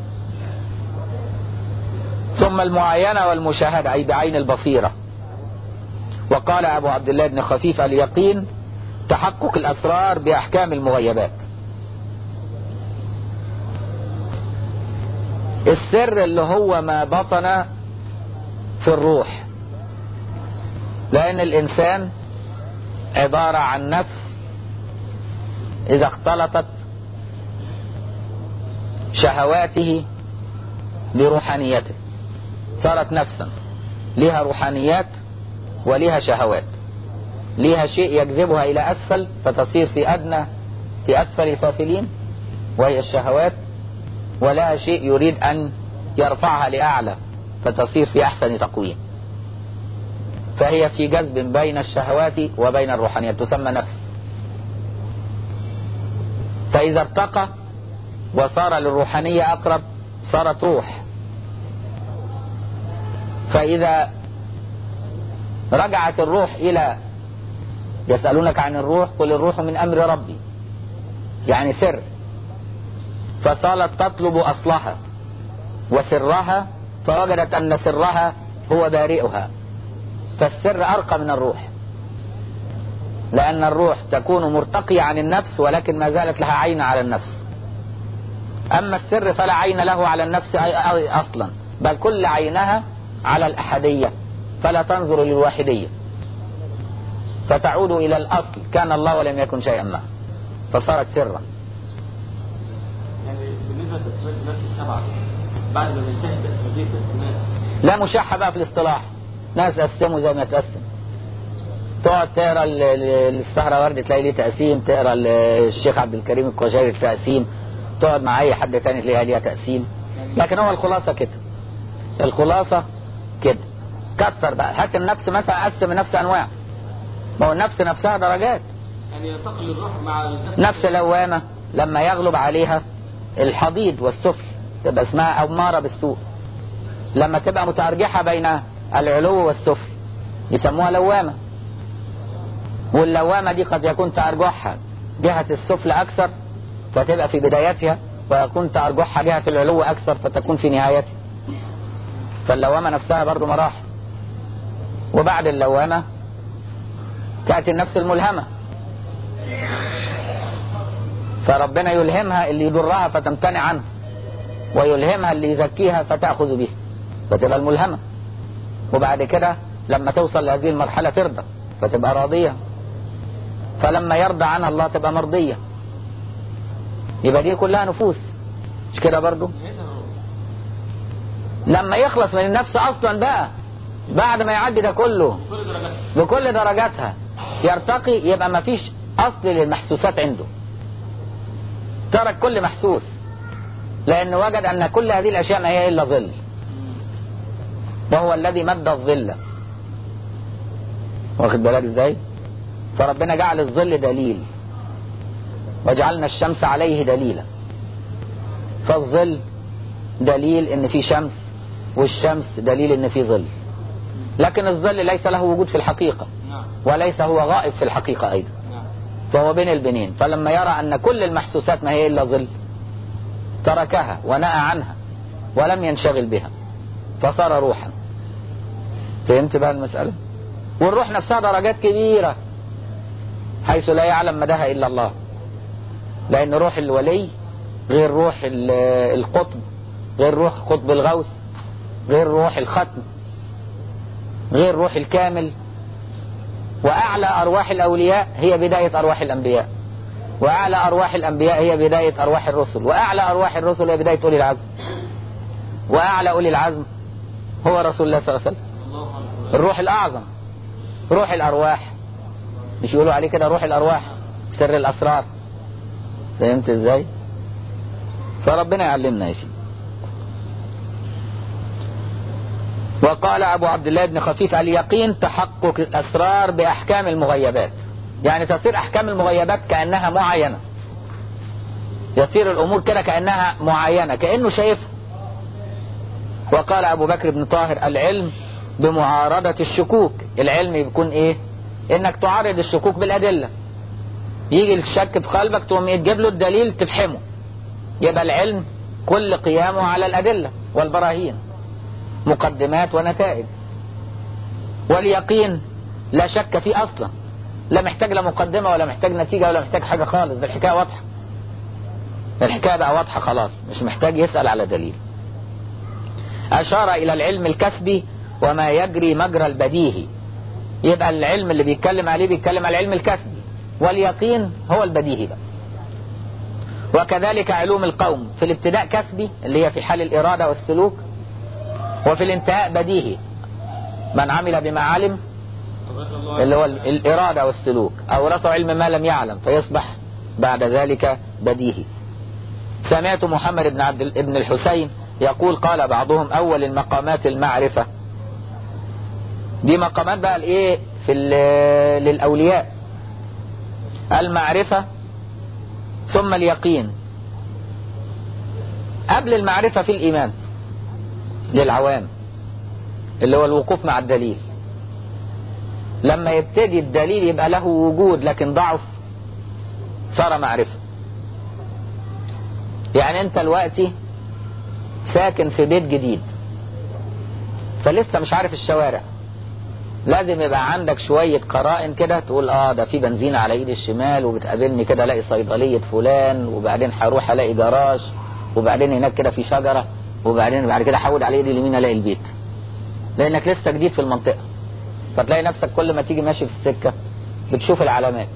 ثم المعاينة والمشاهدة أي بعين البصيرة وقال أبو عبد الله بن خفيف اليقين تحقق الأسرار بأحكام المغيبات السر اللي هو ما بطن في الروح لأن الإنسان عبارة عن نفس إذا اختلطت شهواته بروحانيته صارت نفسا لها روحانيات ولها شهوات لها شيء يجذبها إلى أسفل فتصير في أدنى في أسفل سافلين وهي الشهوات ولها شيء يريد أن يرفعها لأعلى فتصير في أحسن تقويم فهي في جذب بين الشهوات وبين الروحانيات تسمى نفس فإذا ارتقى وصار للروحانية أقرب صارت روح فإذا رجعت الروح إلى يسألونك عن الروح قل الروح من أمر ربي يعني سر فصارت تطلب أصلها وسرها فوجدت أن سرها هو بارئها فالسر أرقى من الروح لأن الروح تكون مرتقية عن النفس ولكن ما زالت لها عين على النفس أما السر فلا عين له على النفس أصلا بل كل عينها على الأحدية فلا تنظر للواحدية فتعود إلى الأصل كان الله ولم يكن شيئا ما فصارت سرا يعني بالنسبه لتقسيمات الناس السبعه بعد ما ننتهي هذه التقسيمات لا مشاحة بقى في الاصطلاح ناس قسموا زي ما تقسم تقعد تقرا ال- ال- السهرة تلاقي ليه تقسيم تقرا ال- الشيخ عبد الكريم القشيري تقسيم تقعد مع اي حد تاني تلاقيها ليها تقسيم لكن هو الخلاصة كده الخلاصة كده كتر بقى هات النفس مثلا قسم النفس انواع ما هو النفس نفسها درجات يعني ينتقل الروح مع الجسد نفس لوامة لما يغلب عليها الحضيض والسفل تبقى اسمها أمارة بالسوء لما تبقى متأرجحة بين العلو والسفل يسموها لوامة واللوامة دي قد يكون تأرجحها جهة السفل أكثر فتبقى في بدايتها ويكون تأرجحها جهة العلو أكثر فتكون في نهايتها فاللوامة نفسها برضو مراحل وبعد اللوامة تأتي النفس الملهمة فربنا يلهمها اللي يضرها فتمتنع عنه ويلهمها اللي يزكيها فتأخذ به فتبقى الملهمة وبعد كده لما توصل لهذه المرحلة ترضى فتبقى راضية فلما يرضى عنها الله تبقى مرضية يبقى دي كلها نفوس مش كده برضو لما يخلص من النفس اصلا بقى بعد ما يعدي ده كله كل درجات بكل درجاتها يرتقي يبقى ما فيش اصل للمحسوسات عنده ترك كل محسوس لان وجد ان كل هذه الاشياء ما هي الا ظل وهو الذي مد الظل واخد بالك ازاي فربنا جعل الظل دليل وجعلنا الشمس عليه دليلا فالظل دليل ان في شمس والشمس دليل ان في ظل لكن الظل ليس له وجود في الحقيقة نعم وليس هو غائب في الحقيقة ايضا نعم فهو بين البنين فلما يرى ان كل المحسوسات ما هي الا ظل تركها ونأى عنها ولم ينشغل بها فصار روحا فهمت بقى المسألة والروح نفسها درجات كبيرة حيث لا يعلم مداها الا الله لان روح الولي غير روح ال- القطب غير روح قطب الغوث غير روح الختم غير روح الكامل وأعلى أرواح الأولياء هي بداية أرواح الأنبياء وأعلى أرواح الأنبياء هي بداية أرواح الرسل وأعلى أرواح الرسل هي بداية أولي العزم وأعلى أولي العزم هو رسول الله صلى الله عليه وسلم الله اكبر الروح الأعظم روح الأرواح مش يقولوا عليه كده روح الأرواح سر الأسرار فهمت إزاي فربنا يعلمنا يا سيدي وقال أبو عبد الله بن خفيف اليقين تحقق الأسرار بأحكام المغيبات يعني تصير أحكام المغيبات كأنها معينة يصير الأمور كده كأنها معينة كأنه شايفها وقال أبو بكر بن طاهر العلم بمعارضة الشكوك العلم يكون إيه إنك تعارض الشكوك بالأدلة يجي الشك في قلبك تقوم إيه تجيب له الدليل تفحمه يبقى العلم كل قيامه على الأدلة والبراهين مقدمات ونتائج واليقين لا شك فيه اصلا لا محتاج لا مقدمة ولا محتاج نتيجة ولا محتاج حاجة خالص ده الحكاية واضحة الحكاية بقى واضحة خلاص مش محتاج يسأل على دليل أشار إلى العلم الكسبي وما يجري مجرى البديهي يبقى العلم اللي بيتكلم عليه بيتكلم على العلم الكسبي واليقين هو البديهي بقى وكذلك علوم القوم في الابتداء كسبي اللي هي في حال الإرادة والسلوك وفي الانتهاء بديهي من عمل بما علم أبارك الله اللي هو ال- الإرادة والسلوك أورثه علم ما لم يعلم فيصبح بعد ذلك بديهي سمعت محمد بن عبد ال- ابن الحسين يقول قال بعضهم أول المقامات المعرفة دي مقامات بقى الايه في ال- للأولياء المعرفة ثم اليقين قبل المعرفة في الإيمان للعوام اللي هو الوقوف مع الدليل لما يبتدي الدليل يبقى له وجود لكن ضعف صار معرفة يعني انت دلوقتي ساكن في بيت جديد فلسه مش عارف الشوارع لازم يبقى عندك شوية قرائن كده تقول اه ده في بنزين على ايد الشمال وبتقابلني كده الاقي صيدلية فلان وبعدين هروح الاقي جراج وبعدين هناك كده في شجرة وبعدين بعد كده احود على ايدي اليمين الاقي البيت لانك لسه جديد في المنطقة فتلاقي نفسك كل ما تيجي ماشي في السكة بتشوف العلامات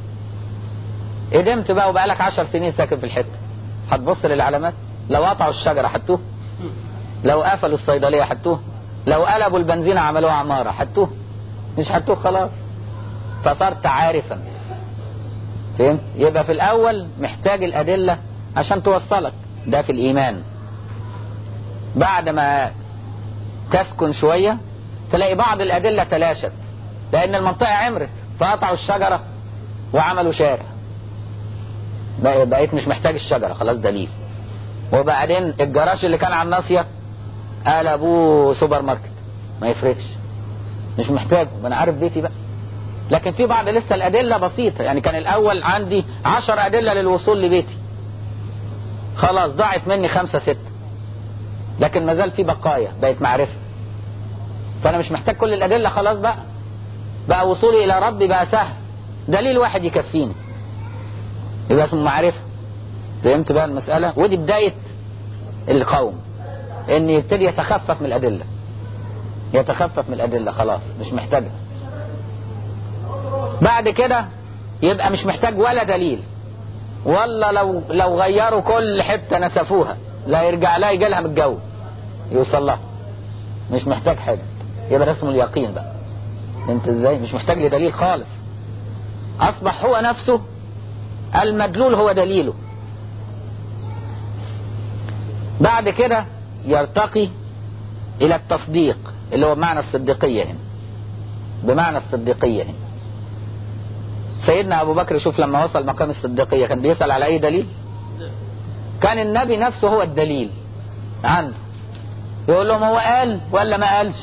قدمت بقى وبقالك عشر سنين ساكن في الحته هتبص للعلامات لو قطعوا الشجره حطوه لو قفلوا الصيدليه حطوه لو قلبوا البنزينه عملوها عماره حطوه مش حطوه خلاص فصرت عارفا فهمت يبقى في الاول محتاج الادله عشان توصلك ده في الايمان بعد ما تسكن شويه تلاقي بعض الادله تلاشت لان المنطقه عمرت فقطعوا الشجره وعملوا شارع بقى- بقيت مش محتاج الشجره خلاص دليل وبعدين الجراج اللي كان على الناصيه قلبوه سوبر ماركت ما يفرقش مش محتاجه ما انا عارف بيتي بقى لكن في بعض لسه الادله بسيطه يعني كان الاول عندي عشر ادله للوصول لبيتي خلاص ضاعت مني خمسه سته لكن ما زال في بقايا بقت معرفه فانا مش محتاج كل الادله خلاص بقى بقى وصولي الى ربي بقى سهل دليل واحد يكفيني يبقى اسمه معرفه فهمت بقى المساله ودي بدايه القوم ان يبتدي يتخفف من الادله يتخفف من الادله خلاص مش محتاجها بعد كده يبقى مش محتاج ولا دليل والله لو لو غيروا كل حته نسفوها لا يرجع لا يجي لها من الجو يوصل لها مش محتاج حاجه يبقى ده اسمه اليقين بقى انت ازاي مش محتاج لدليل خالص اصبح هو نفسه المدلول هو دليله بعد كده يرتقي الى التصديق اللي هو بمعنى الصديقيه هنا بمعنى الصديقيه هنا سيدنا ابو بكر شوف لما وصل مقام الصديقيه كان بيسال على اي دليل كان النبي نفسه هو الدليل عنده يقول لهم هو قال ولا ما قالش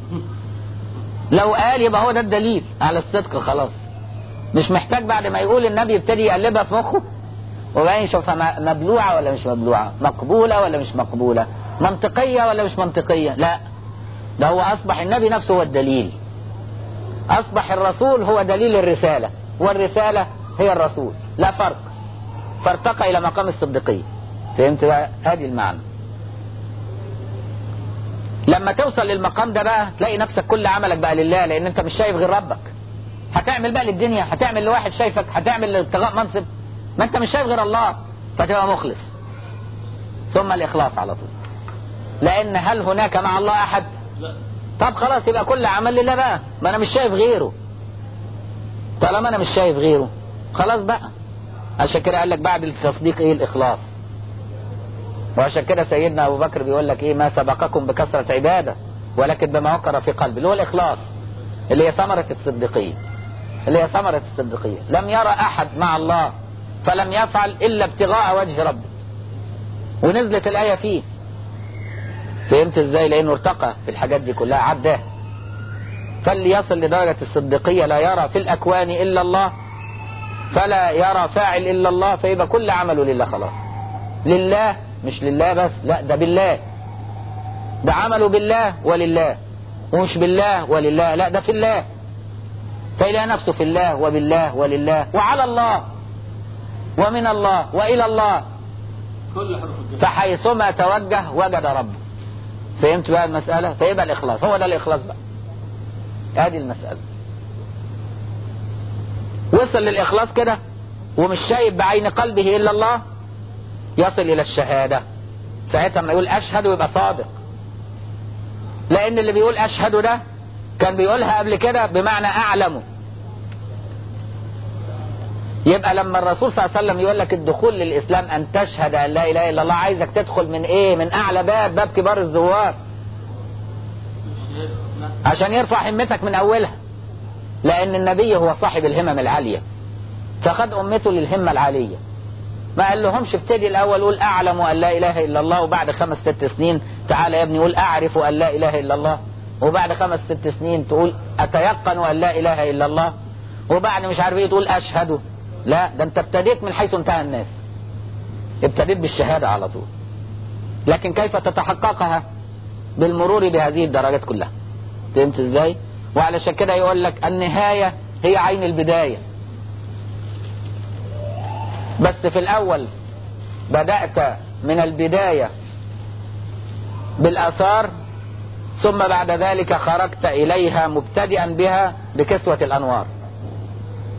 لو قال يبقى هو ده الدليل على الصدق خلاص مش محتاج بعد ما يقول النبي يبتدي يقلبها في مخه وبعدين يشوفها م- مبلوعه ولا مش مبلوعه مقبوله ولا مش مقبوله منطقيه ولا مش منطقيه لا ده هو اصبح النبي نفسه هو الدليل اصبح الرسول هو دليل الرساله والرساله هي الرسول لا فرق فارتقى الى مقام الصديقيه فهمت بقى هذه المعنى لما توصل للمقام ده بقى تلاقي نفسك كل عملك بقى لله لان انت مش شايف غير ربك هتعمل بقى للدنيا هتعمل لواحد شايفك هتعمل لابتغاء منصب ما انت مش شايف غير الله فتبقى مخلص ثم الاخلاص على طول لان هل هناك مع الله احد لا طب خلاص يبقى كل عمل لله بقى ما انا مش شايف غيره طالما انا مش شايف غيره خلاص بقى عشان كده قال لك بعد التصديق ايه الاخلاص وعشان كده سيدنا ابو بكر بيقول لك ايه ما سبقكم بكثره عباده ولكن بما وقر في قلبي اللي هو الاخلاص اللي هي ثمره الصديقيه اللي هي ثمره الصديقيه لم يرى احد مع الله فلم يفعل الا ابتغاء وجه ربه ونزلت الايه فيه فهمت ازاي لانه ارتقى في الحاجات دي كلها عداه فاللي يصل لدرجة الصديقية لا يرى في الأكوان إلا الله فلا يرى فاعل إلا الله فيبقى كل عمله لله خلاص لله مش لله بس لا ده بالله ده عمله بالله ولله ومش بالله ولله لا ده في الله فيلاقي نفسه في الله وبالله ولله وعلى الله ومن الله وإلى الله كل حرف الجر فحيثما توجه وجد ربه فهمت بقى المسألة فيبقى الإخلاص هو ده الإخلاص بقى هذه المسألة وصل للإخلاص كده ومش شايف بعين قلبه إلا الله يصل إلى الشهادة ساعتها ما يقول أشهد يبقى صادق لأن اللي بيقول أشهد ده كان بيقولها قبل كده بمعنى أعلم يبقى لما الرسول صلى الله عليه وسلم يقول لك الدخول للإسلام أن تشهد أن لا إله إلا الله عايزك تدخل من إيه من أعلى باب باب كبار الزوار عشان يرفع همتك من أولها لأن النبي هو صاحب الهمم العالية فخد أمته للهمة العالية ما قال لهمش ابتدي الأول قول أعلم أن لا إله إلا الله وبعد خمس ست سنين تعالى يا ابني قول أعرف أن لا إله إلا الله وبعد خمس ست سنين تقول أتيقن أن لا إله إلا الله وبعد مش عارف ايه تقول أشهد لا ده أنت ابتديت من حيث انتهى الناس ابتديت بالشهادة على طول لكن كيف تتحققها بالمرور بهذه الدرجات كلها فهمت ازاي وعلشان كده يقول لك النهاية هي عين البداية بس في الأول بدأت من البداية بالآثار ثم بعد ذلك خرجت إليها مبتدئا بها بكسوة الأنوار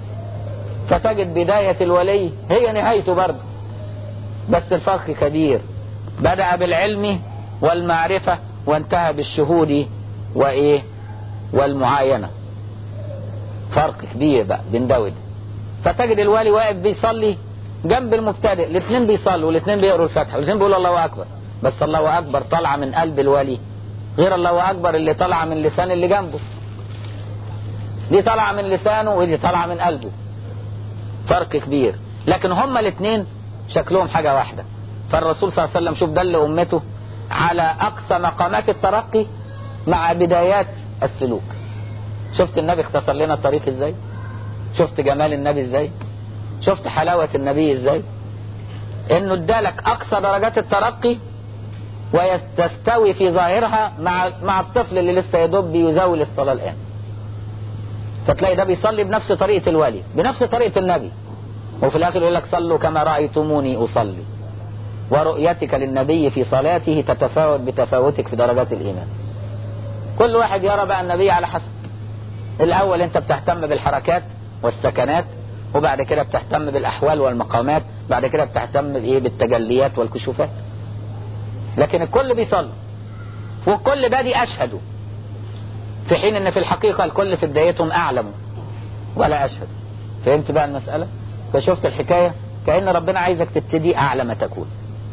فتجد بداية الولي هي نهايته برضه بس الفرق كبير بدأ بالعلم والمعرفة وانتهى بالشهود وإيه والمعاينة فرق كبير بقى بين ده وده فتجد الوالي واقف بيصلي جنب المبتدئ الاثنين بيصلوا والاثنين بيقروا الفاتحه والاثنين بيقولوا الله اكبر بس الله اكبر طالعه من قلب الولي غير الله اكبر اللي طالعه من لسان اللي جنبه دي طالعه من لسانه ودي طالعه من قلبه فرق كبير لكن هما الاثنين شكلهم حاجه واحده فالرسول صلى الله عليه وسلم شوف دل امته على اقصى مقامات الترقي مع بدايات السلوك شفت النبي اختصر لنا الطريق ازاي شفت جمال النبي ازاي شفت حلاوة النبي ازاي انه ادالك اقصى درجات الترقي ويستوي في ظاهرها مع مع الطفل اللي لسه يدب بيزاول الصلاة الان فتلاقي ده بيصلي بنفس طريقة الولي بنفس طريقة النبي وفي الاخر يقول لك صلوا كما رأيتموني اصلي ورؤيتك للنبي في صلاته تتفاوت بتفاوتك في درجات الايمان كل واحد يرى بقى النبي على حسب الاول انت بتهتم بالحركات والسكنات وبعد كده بتهتم بالاحوال والمقامات بعد كده بتهتم بايه بالتجليات والكشوفات لكن الكل بيصلي والكل بادي اشهد في حين ان في الحقيقه الكل في بدايتهم اعلم ولا اشهد فهمت بقى المساله فشفت الحكايه كان ربنا عايزك تبتدي اعلى ما تكون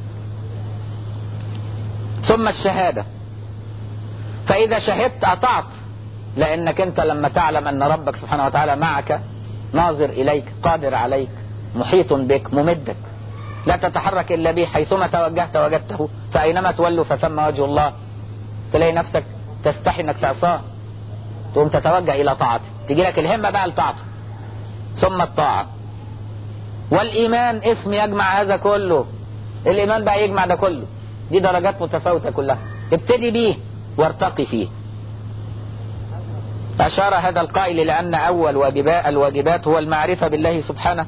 ثم الشهاده فاذا شهدت اطعت لانك انت لما تعلم ان ربك سبحانه وتعالى معك ناظر اليك قادر عليك محيط بك ممدك لا تتحرك الا به حيثما توجهت وجدته فاينما تولوا فثم وجه الله تلاقي نفسك تستحي انك تعصاه تقوم تتوجه الى طاعته تجي لك الهمه بقى لطاعته ثم الطاعه والايمان اسم يجمع هذا كله الايمان بقى يجمع ده كله دي درجات متفاوته كلها ابتدي بيه وارتقي فيه أشار هذا القائل لأن أول واجباء الواجبات هو المعرفة بالله سبحانه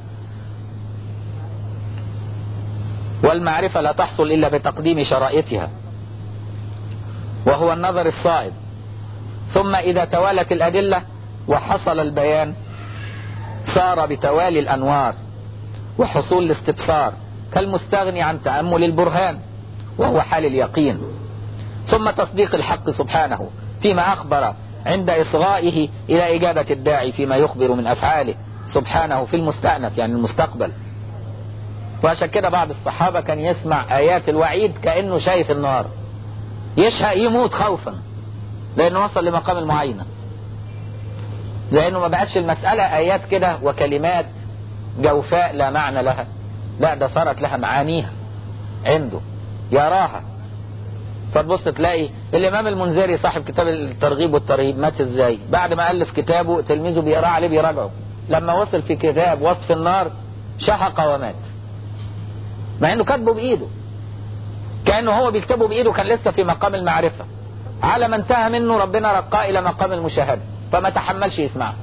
والمعرفة لا تحصل إلا بتقديم شرائطها وهو النظر الصائب ثم إذا توالت الأدلة وحصل البيان صار بتوالي الأنوار وحصول الاستبصار كالمستغني عن تأمل البرهان وهو حال اليقين ثم تصديق الحق سبحانه فيما أخبر عند إصغائه إلى إجابة الداعي فيما يخبر من أفعاله سبحانه في المستأنف يعني المستقبل وعشان كده بعض الصحابة كان يسمع آيات الوعيد كأنه شايف النار يشهق يموت خوفا لأنه وصل لمقام المعاينة لأنه ما بقتش المسألة آيات كده وكلمات جوفاء لا معنى لها لا ده صارت لها معانيها عنده يراها فتبص تلاقي الامام المنذري صاحب كتاب الترغيب والترهيب مات ازاي بعد ما الف كتابه تلميذه بيقرا عليه بيراجعه لما وصل في كتاب وصف النار شهق ومات مع انه كاتبه بايده كانه هو بيكتبه بايده كان لسه في مقام المعرفه على ما انتهى منه ربنا رقاه الى مقام المشاهده فما تحملش يسمعه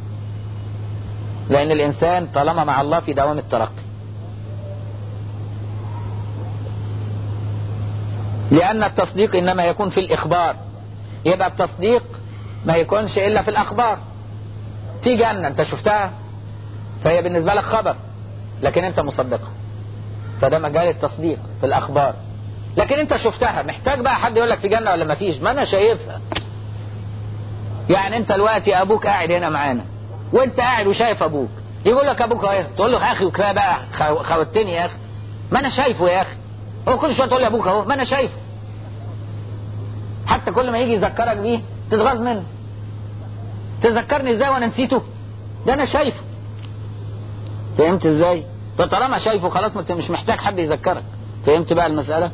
لان الانسان طالما مع الله في دوام الترقي لأن التصديق إنما يكون في الإخبار يبقى التصديق ما يكونش إلا في الأخبار في جنة أنت شفتها فهي بالنسبة لك خبر لكن أنت مصدقها فده مجال التصديق في الأخبار لكن أنت شفتها محتاج بقى حد يقول لك في جنة ولا ما فيش ما أنا شايفها يعني أنت دلوقتي أبوك قاعد هنا معانا وأنت قاعد وشايف أبوك يقول لك أبوك أهي تقول له يا أخي وكفاية بقى خوتني يا أخي ما أنا شايفه يا أخي هو كل شويه تقول لي ابوك اهو ما انا شايفه حتى كل ما يجي يذكرك بيه تتغاظ منه تذكرني ازاي وانا نسيته ده انا شايفه فهمت ازاي فطالما شايفه خلاص انت مش محتاج حد يذكرك فهمت بقى المسألة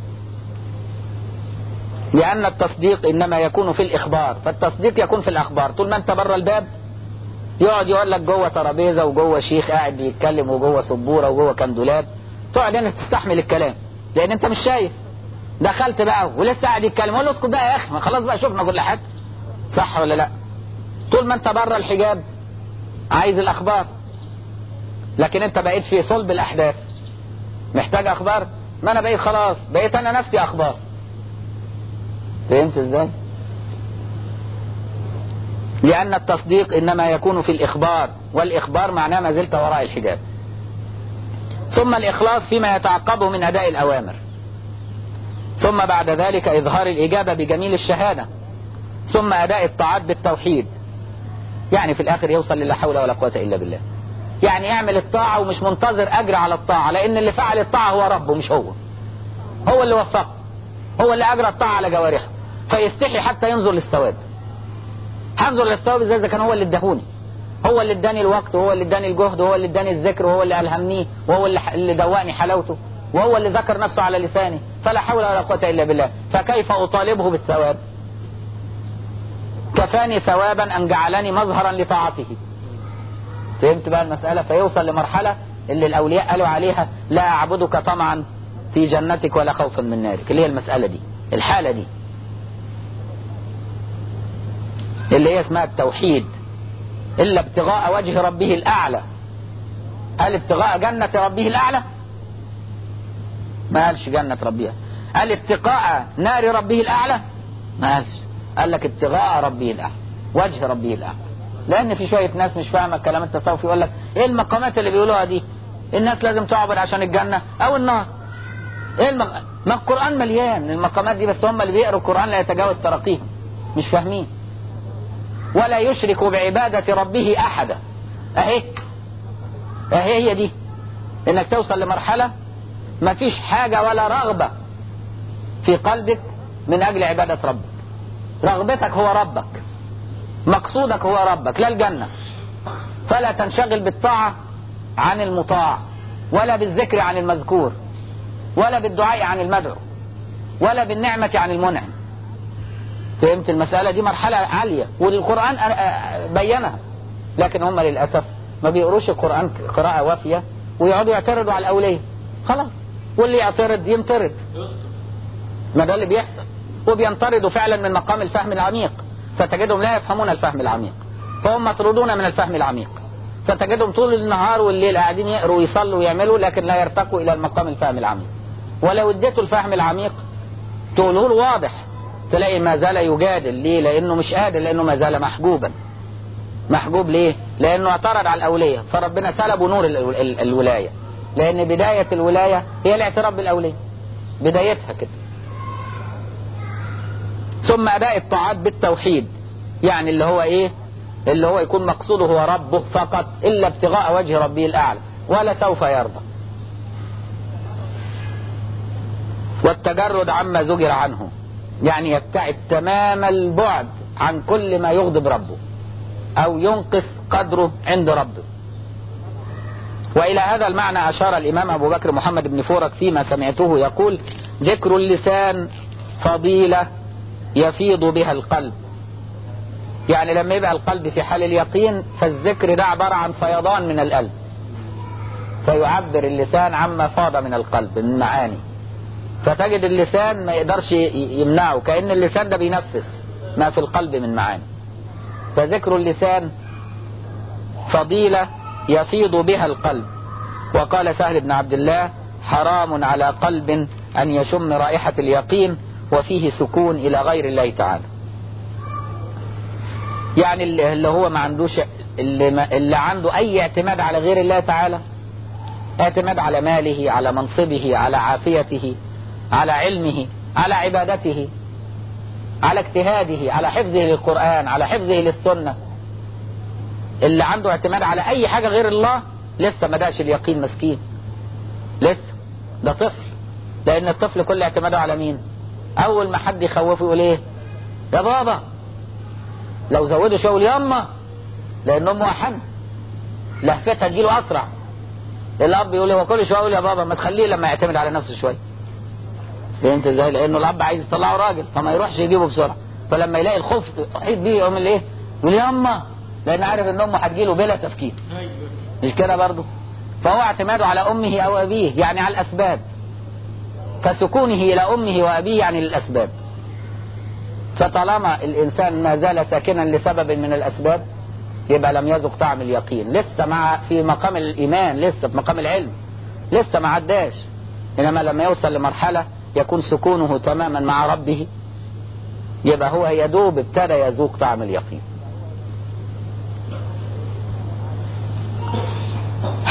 لأن التصديق إنما يكون في الإخبار فالتصديق يكون في الأخبار طول ما أنت بره الباب يقعد يقول لك جوه ترابيزة وجوه شيخ قاعد بيتكلم وجوه سبورة وجوه كان دولاب تقعد هنا تستحمل الكلام لان انت مش شايف دخلت بقى ولسه قاعد يتكلم قول له اسكت بقى يا اخي ما خلاص بقى شفنا كل حاجه صح ولا لا طول ما انت بره الحجاب عايز الاخبار لكن انت بقيت في صلب الاحداث محتاج اخبار ما انا بقيت خلاص بقيت انا نفسي اخبار فهمت ازاي لان التصديق انما يكون في الاخبار والإخبار معناه ما زلت وراء الحجاب ثم الإخلاص فيما يتعقبه من أداء الأوامر ثم بعد ذلك إظهار الإجابة بجميل الشهادة ثم أداء الطاعات بالتوحيد يعني في الآخر يوصل للا حول ولا قوة إلا بالله يعني يعمل الطاعة ومش منتظر أجر على الطاعة لأن اللي فعل الطاعة هو ربه مش هو هو اللي وفقه هو اللي أجرى الطاعة على جوارحه فيستحي حتى ينظر للثواب هنظر للثواب ازاي اذا كان هو اللي اداهوني هو اللي اداني الوقت وهو اللي اداني الجهد وهو اللي اداني الذكر وهو اللي الهمنيه وهو اللي اللي دوقني حلاوته وهو اللي ذكر نفسه على لساني فلا حول ولا قوه الا بالله فكيف اطالبه بالثواب كفاني ثوابا ان جعلني مظهرا لطاعته فهمت بقى المساله فيوصل لمرحله اللي الاولياء قالوا عليها لا اعبدك طمعا في جنتك ولا خوفا من نارك اللي هي المساله دي الحاله دي اللي هي اسمها التوحيد إلا ابتغاء وجه ربه الأعلى قال ابتغاء جنة ربه الأعلى ما قالش جنة ربها قال اتقاء نار ربه الأعلى ما قالش قال لك ابتغاء ربه الأعلى وجه ربه الأعلى لأن في شوية ناس مش فاهمة الكلام التصوفي يقول لك إيه المقامات اللي بيقولوها دي الناس لازم تعبد عشان الجنة أو النار إيه المق... ما القرآن مليان المقامات دي بس هم اللي بيقروا القرآن لا يتجاوز تراقيهم مش فاهمين ولا يشرك بعبادة ربه أحدا أهي أهي هي دي إنك توصل لمرحلة ما فيش حاجة ولا رغبة في قلبك من أجل عبادة ربك رغبتك هو ربك مقصودك هو ربك لا الجنة فلا تنشغل بالطاعة عن المطاع ولا بالذكر عن المذكور ولا بالدعاء عن المدعو ولا بالنعمة عن المنعم فهمت المسألة دي مرحلة عالية والقرآن بينها لكن هم للأسف ما بيقروش القرآن قراءة وافية ويقعدوا يعترضوا على الأولية خلاص واللي يعترض ينطرد ما ده اللي بيحصل وبينطردوا فعلا من مقام الفهم العميق فتجدهم لا يفهمون الفهم العميق فهم مطرودون من الفهم العميق فتجدهم طول النهار والليل قاعدين يقروا ويصلوا ويعملوا لكن لا يرتقوا الى المقام الفهم العميق ولو اديته الفهم العميق تقوله له واضح تلاقي ما زال يجادل ليه لانه مش قادر لانه ما زال محجوبا محجوب ليه لانه اعترض على الاوليه فربنا سلبه نور ال ال الولايه لان بدايه الولايه هي الاعتراف بالاوليه بدايتها كده ثم اداء الطاعات بالتوحيد يعني اللي هو ايه اللي هو يكون مقصوده هو ربه فقط الا ابتغاء وجه ربه الاعلى ولا سوف يرضى والتجرد عما زجر عنه يعني يبتعد تمام البعد عن كل ما يغضب ربه او ينقص قدره عند ربه والى هذا المعنى اشار الامام ابو بكر محمد بن فورك فيما سمعته يقول ذكر اللسان فضيلة يفيض بها القلب يعني لما يبقى القلب في حال اليقين فالذكر ده عبارة عن فيضان من القلب فيعبر اللسان عما فاض من القلب من معاني فتجد اللسان ما يقدرش يمنعه كأن اللسان ده بينفس ما في القلب من معاني فذكر اللسان فضيلة يفيض بها القلب وقال سهل بن عبد الله حرام على قلب أن يشم رائحة اليقين وفيه سكون إلى غير الله تعالى يعني اللي هو ما عندوش اللي, ما اللي عنده أي اعتماد على غير الله تعالى اعتماد على ماله على منصبه على عافيته على علمه على عبادته على اجتهاده على حفظه للقرآن على حفظه للسنة اللي عنده اعتماد على اي حاجة غير الله لسه ما داش اليقين مسكين لسه ده طفل لان الطفل كل اعتماده على مين اول ما حد يخوفه يقول ايه يا بابا لو زودوا شغل ياما لان امه احن لهفتها تجيله اسرع الاب يقول هو كل شويه يقول يا بابا ما تخليه لما يعتمد على نفسه شويه فهمت ازاي لانه الاب عايز يطلعه راجل فما يروحش يجيبه بسرعه فلما يلاقي الخوف تحيط بيه يقوم ايه يقول ياما لان عارف ان امه هتجيله بلا تفكير مش كده برضه فهو اعتماده على امه او ابيه يعني على الاسباب فسكونه الى امه وابيه يعني للاسباب فطالما الانسان ما زال ساكنا لسبب من الاسباب يبقى لم يذق طعم اليقين لسه مع في مقام الايمان لسه في مقام العلم لسه ما عداش انما لما يوصل لمرحله يكون سكونه تماما مع ربه يبقى هو يدوب ابتدى يذوق طعم اليقين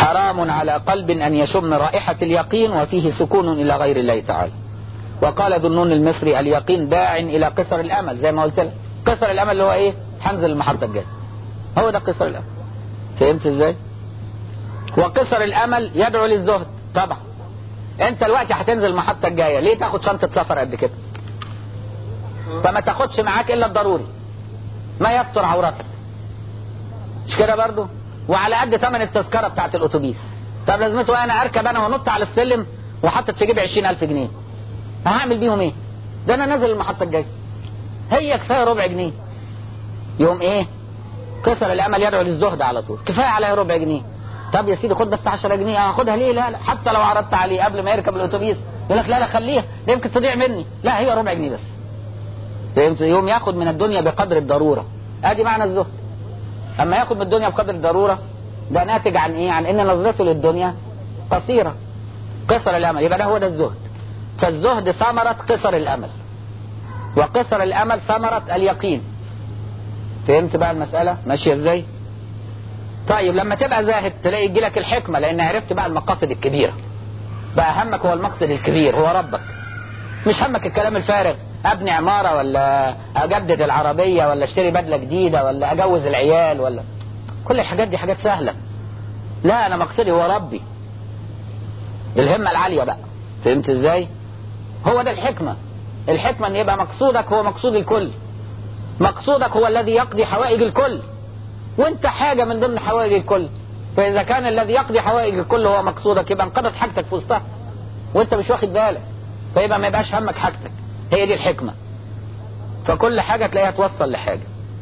حرام على قلب أن يشم رائحة اليقين وفيه سكون إلى غير الله تعالى وقال ذو النون المصري اليقين داع إلى قصر الأمل زي ما قلت لك قصر الأمل اللي هو إيه هنزل المحطة الجاية هو ده قصر الأمل فهمت إزاي وقصر الأمل يدعو للزهد طبعا انت دلوقتي هتنزل المحطة الجاية ليه تاخد شنطة سفر قد كده فما تاخدش معاك الا الضروري ما يستر عورتك مش كده برضو وعلى قد ثمن التذكرة بتاعت الاتوبيس طب لازمته انا اركب انا ونط على السلم وحطت في جيبي 20000 جنيه هعمل بيهم ايه ده انا نازل المحطة الجاية هي كفاية ربع جنيه يوم ايه كسر الامل يدعو للزهد على طول كفاية عليا ربع جنيه طب يا سيدي خد بس 10 جنيه هاخدها ليه لا لا حتى لو عرضت عليه قبل ما يركب الاتوبيس يقول لك لا لا خليها ده يمكن تضيع مني لا هي ربع جنيه بس فهمت يوم ياخد من الدنيا بقدر الضرورة ادي معنى الزهد اما ياخد من الدنيا بقدر الضرورة ده ناتج عن ايه عن ان نظرته للدنيا قصيرة قصر الامل يبقى ده هو ده الزهد فالزهد ثمرة قصر الامل وقصر الامل ثمرة اليقين فهمت بقى المسألة ماشية ازاي طيب لما تبقى زاهد تلاقي يجيلك الحكمة لان عرفت بقى المقاصد الكبيرة بقى همك هو المقصد الكبير هو ربك مش همك الكلام الفارغ ابني عمارة ولا اجدد العربية ولا اشتري بدلة جديدة ولا اجوز العيال ولا كل الحاجات دي حاجات سهلة لا انا مقصدي هو ربي الهمة العالية بقى فهمت ازاي هو ده الحكمة الحكمة ان يبقى مقصودك هو مقصود الكل مقصودك هو الذي يقضي حوائج الكل وانت حاجة من ضمن حوائج الكل فاذا كان الذي يقضي حوائج الكل هو مقصودك يبقى انقضت حاجتك في وسطها وانت مش واخد بالك فيبقى ما يبقاش همك حاجتك هي دي الحكمة فكل حاجة تلاقيها توصل لحاجة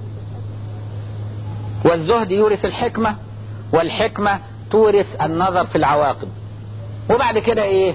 والزهد يورث الحكمة والحكمة تورث النظر في العواقب وبعد كده ايه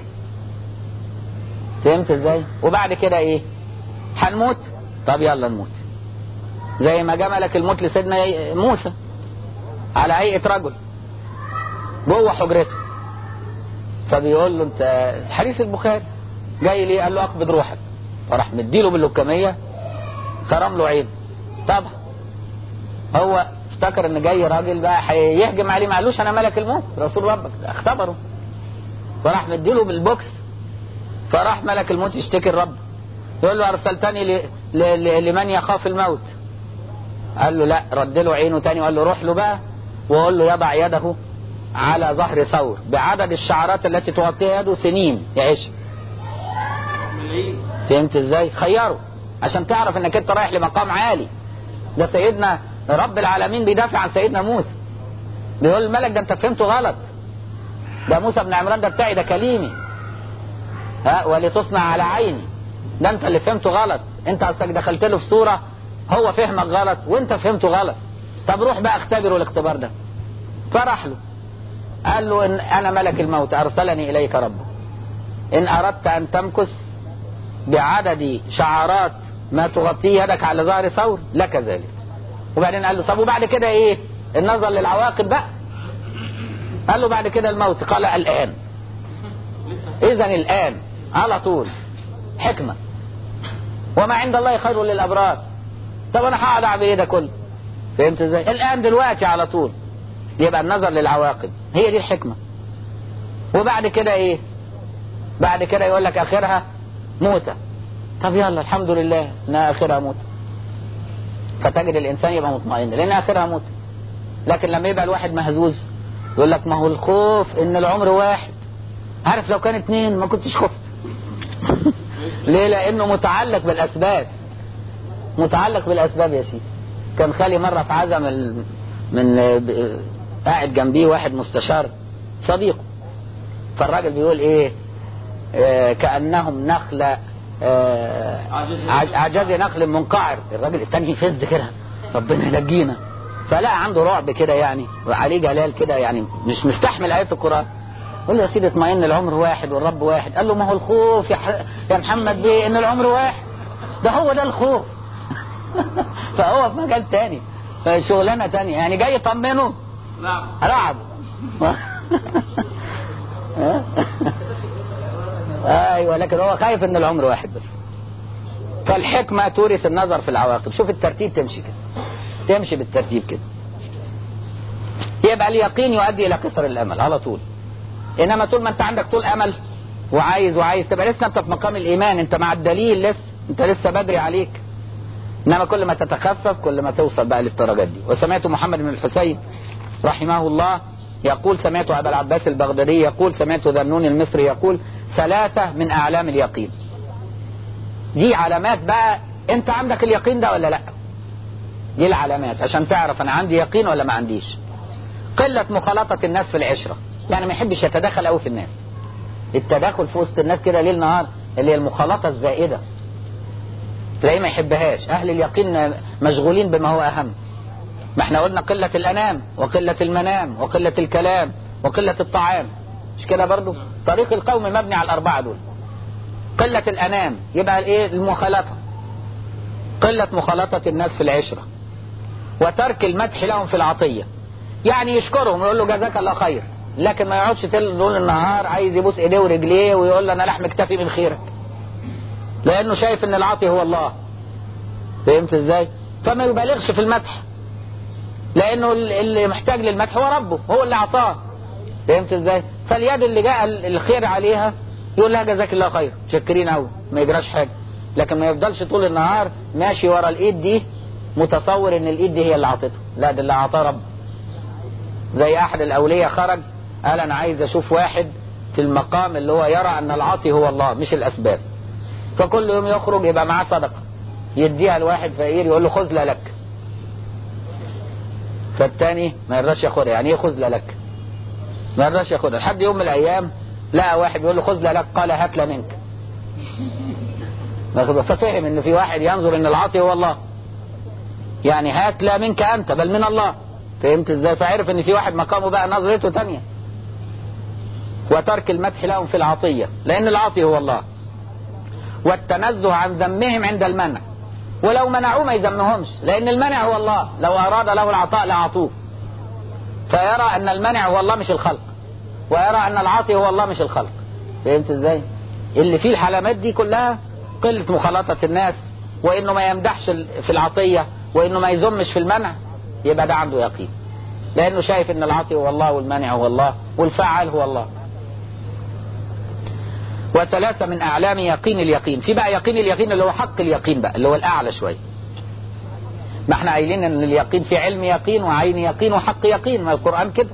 فهمت ازاي وبعد كده ايه هنموت طب يلا نموت زي ما جاء ملك الموت لسيدنا موسى على هيئة رجل جوه حجرته فبيقول له انت حديث البخاري جاي ليه قال له اقبض روحك فراح مديله باللكمية كرم له عين طبعا هو افتكر ان جاي راجل بقى هيهجم عليه ما قالوش انا ملك الموت رسول ربك اختبره فراح مديله بالبوكس فراح ملك الموت يشتكي الرب يقول له ارسلتني ل... ل... ل... لمن يخاف الموت قال له لا رد له عينه تاني وقال له روح له بقى وقول له يضع يده على ظهر ثور بعدد الشعرات التي تغطيها يده سنين يعيش فهمت ازاي خيره عشان تعرف انك انت رايح لمقام عالي ده سيدنا رب العالمين بيدافع عن سيدنا موسى بيقول الملك ده انت فهمته غلط ده موسى بن عمران ده بتاعي ده كليمي ها ولتصنع على عيني ده انت اللي فهمته غلط انت اصلك دخلت له في صورة هو فهمك غلط وانت فهمته غلط طب روح بقى اختبره الاختبار ده فرح له قال له إن انا ملك الموت ارسلني اليك ربه ان اردت ان تمكث بعدد شعرات ما تغطيه يدك على ظهر ثور لك ذلك وبعدين قال له طب وبعد كده ايه النظر للعواقب بقى قال له بعد كده الموت قال الان اذا الان على طول حكمة وما عند الله خير للابرار طب انا هقعد اعمل ايه ده كله فهمت ازاي الان دلوقتي على طول يبقى النظر للعواقب هي دي الحكمة وبعد كده ايه بعد كده يقول لك اخرها موتة طب يلا الحمد لله انها اخرها موت فتجد الانسان يبقى مطمئن لان اخرها موت لكن لما يبقى الواحد مهزوز يقول لك ما هو الخوف ان العمر واحد عارف لو كان اتنين ما كنتش خفت ليه لانه متعلق بالاسباب متعلق بالاسباب يا سيدي كان خالي مرة في عزم ال... من قاعد جنبيه واحد مستشار صديقه فالراجل بيقول ايه آه كأنهم نخلة آه عجاز نخل منقعر الراجل التاني يفز كده ربنا ينجينا فلا عنده رعب كده يعني وعليه جلال كده يعني مش مستحمل آيات القرآن قال له يا سيدي اطمئن العمر واحد والرب واحد قال له ما هو الخوف يا, ح... يا محمد بيه ان العمر واحد ده هو ده الخوف فهو في مجال تاني شغلانه تانية يعني جاي يطمنه رعب ايوه لكن هو خايف ان العمر واحد بس فالحكمة تورث النظر في العواقب شوف الترتيب تمشي كده تمشي بالترتيب كده يبقى اليقين يؤدي الى قصر الامل على طول انما طول ما انت عندك طول امل وعايز وعايز تبقى لسه انت في مقام الايمان انت مع الدليل لسه انت لسه بدري عليك انما كل ما تتخفف كل ما توصل بقى للدرجات دي وسمعت محمد بن الحسين رحمه الله يقول سمعت ابا العباس البغدادي يقول سمعت ذنون المصري يقول ثلاثة من اعلام اليقين دي علامات بقى انت عندك اليقين ده ولا لا دي العلامات عشان تعرف انا عندي يقين ولا ما عنديش قلة مخالطة الناس في العشرة يعني ما يحبش يتدخل قوي في الناس التدخل في وسط الناس كده ليل نهار اللي هي المخالطة الزائدة تلاقيه ما يحبهاش اهل اليقين مشغولين بما هو اهم ما احنا قلنا قلة الانام وقلة المنام وقلة الكلام وقلة الطعام مش كده برضو طريق القوم مبني على الاربعة دول قلة الانام يبقى الايه المخالطة قلة مخالطة الناس في العشرة وترك المدح لهم في العطية يعني يشكرهم ويقول له جزاك الله خير لكن ما يقعدش طول النهار عايز يبوس ايديه ورجليه ويقول له انا لحم اكتفي من خيرك لانه شايف ان العاطي هو الله فهمت ازاي فما يبالغش في المدح لانه اللي محتاج للمدح هو ربه هو اللي اعطاه فهمت ازاي فاليد اللي جاء الخير عليها يقول لها جزاك الله خير شكرين قوي ما يجراش حاجه لكن ما يفضلش طول النهار ماشي ورا الايد دي متصور ان الايد دي هي اللي عطته لا ده اللي اعطاه رب زي احد الاولياء خرج قال انا عايز اشوف واحد في المقام اللي هو يرى ان العاطي هو الله مش الاسباب فكل يوم يخرج يبقى معاه صدقه يديها لواحد فقير يقول له خذ لك فالتاني ما يرضاش ياخدها يعني ايه خذ لك ما يرضاش ياخدها لحد يوم من الايام لقى واحد يقول له خذ لك قال هات منك ففهم ان في واحد ينظر ان العاطي هو الله يعني هات لا منك انت بل من الله فهمت ازاي فعرف ان في واحد مقامه بقى نظرته تانية وترك المدح لهم في العطية لان العاطي هو الله والتنزه عن ذمهم عند المنع ولو منعوه ما يذمهمش لان المنع هو الله لو اراد له العطاء لاعطوه فيرى ان المنع هو الله مش الخلق ويرى ان العاطي هو الله مش الخلق فهمت ازاي اللي فيه الحلامات دي كلها قلة مخالطة الناس وانه ما يمدحش في العطية وانه ما يذمش في المنع يبقى ده عنده يقين لانه شايف ان العاطي هو الله والمانع هو الله والفاعل هو الله وثلاثة من اعلام يقين اليقين في بقى يقين اليقين اللي هو حق اليقين بقى اللي هو الاعلى شوية ما احنا قايلين ان اليقين في علم يقين وعين يقين وحق يقين ما القرآن كده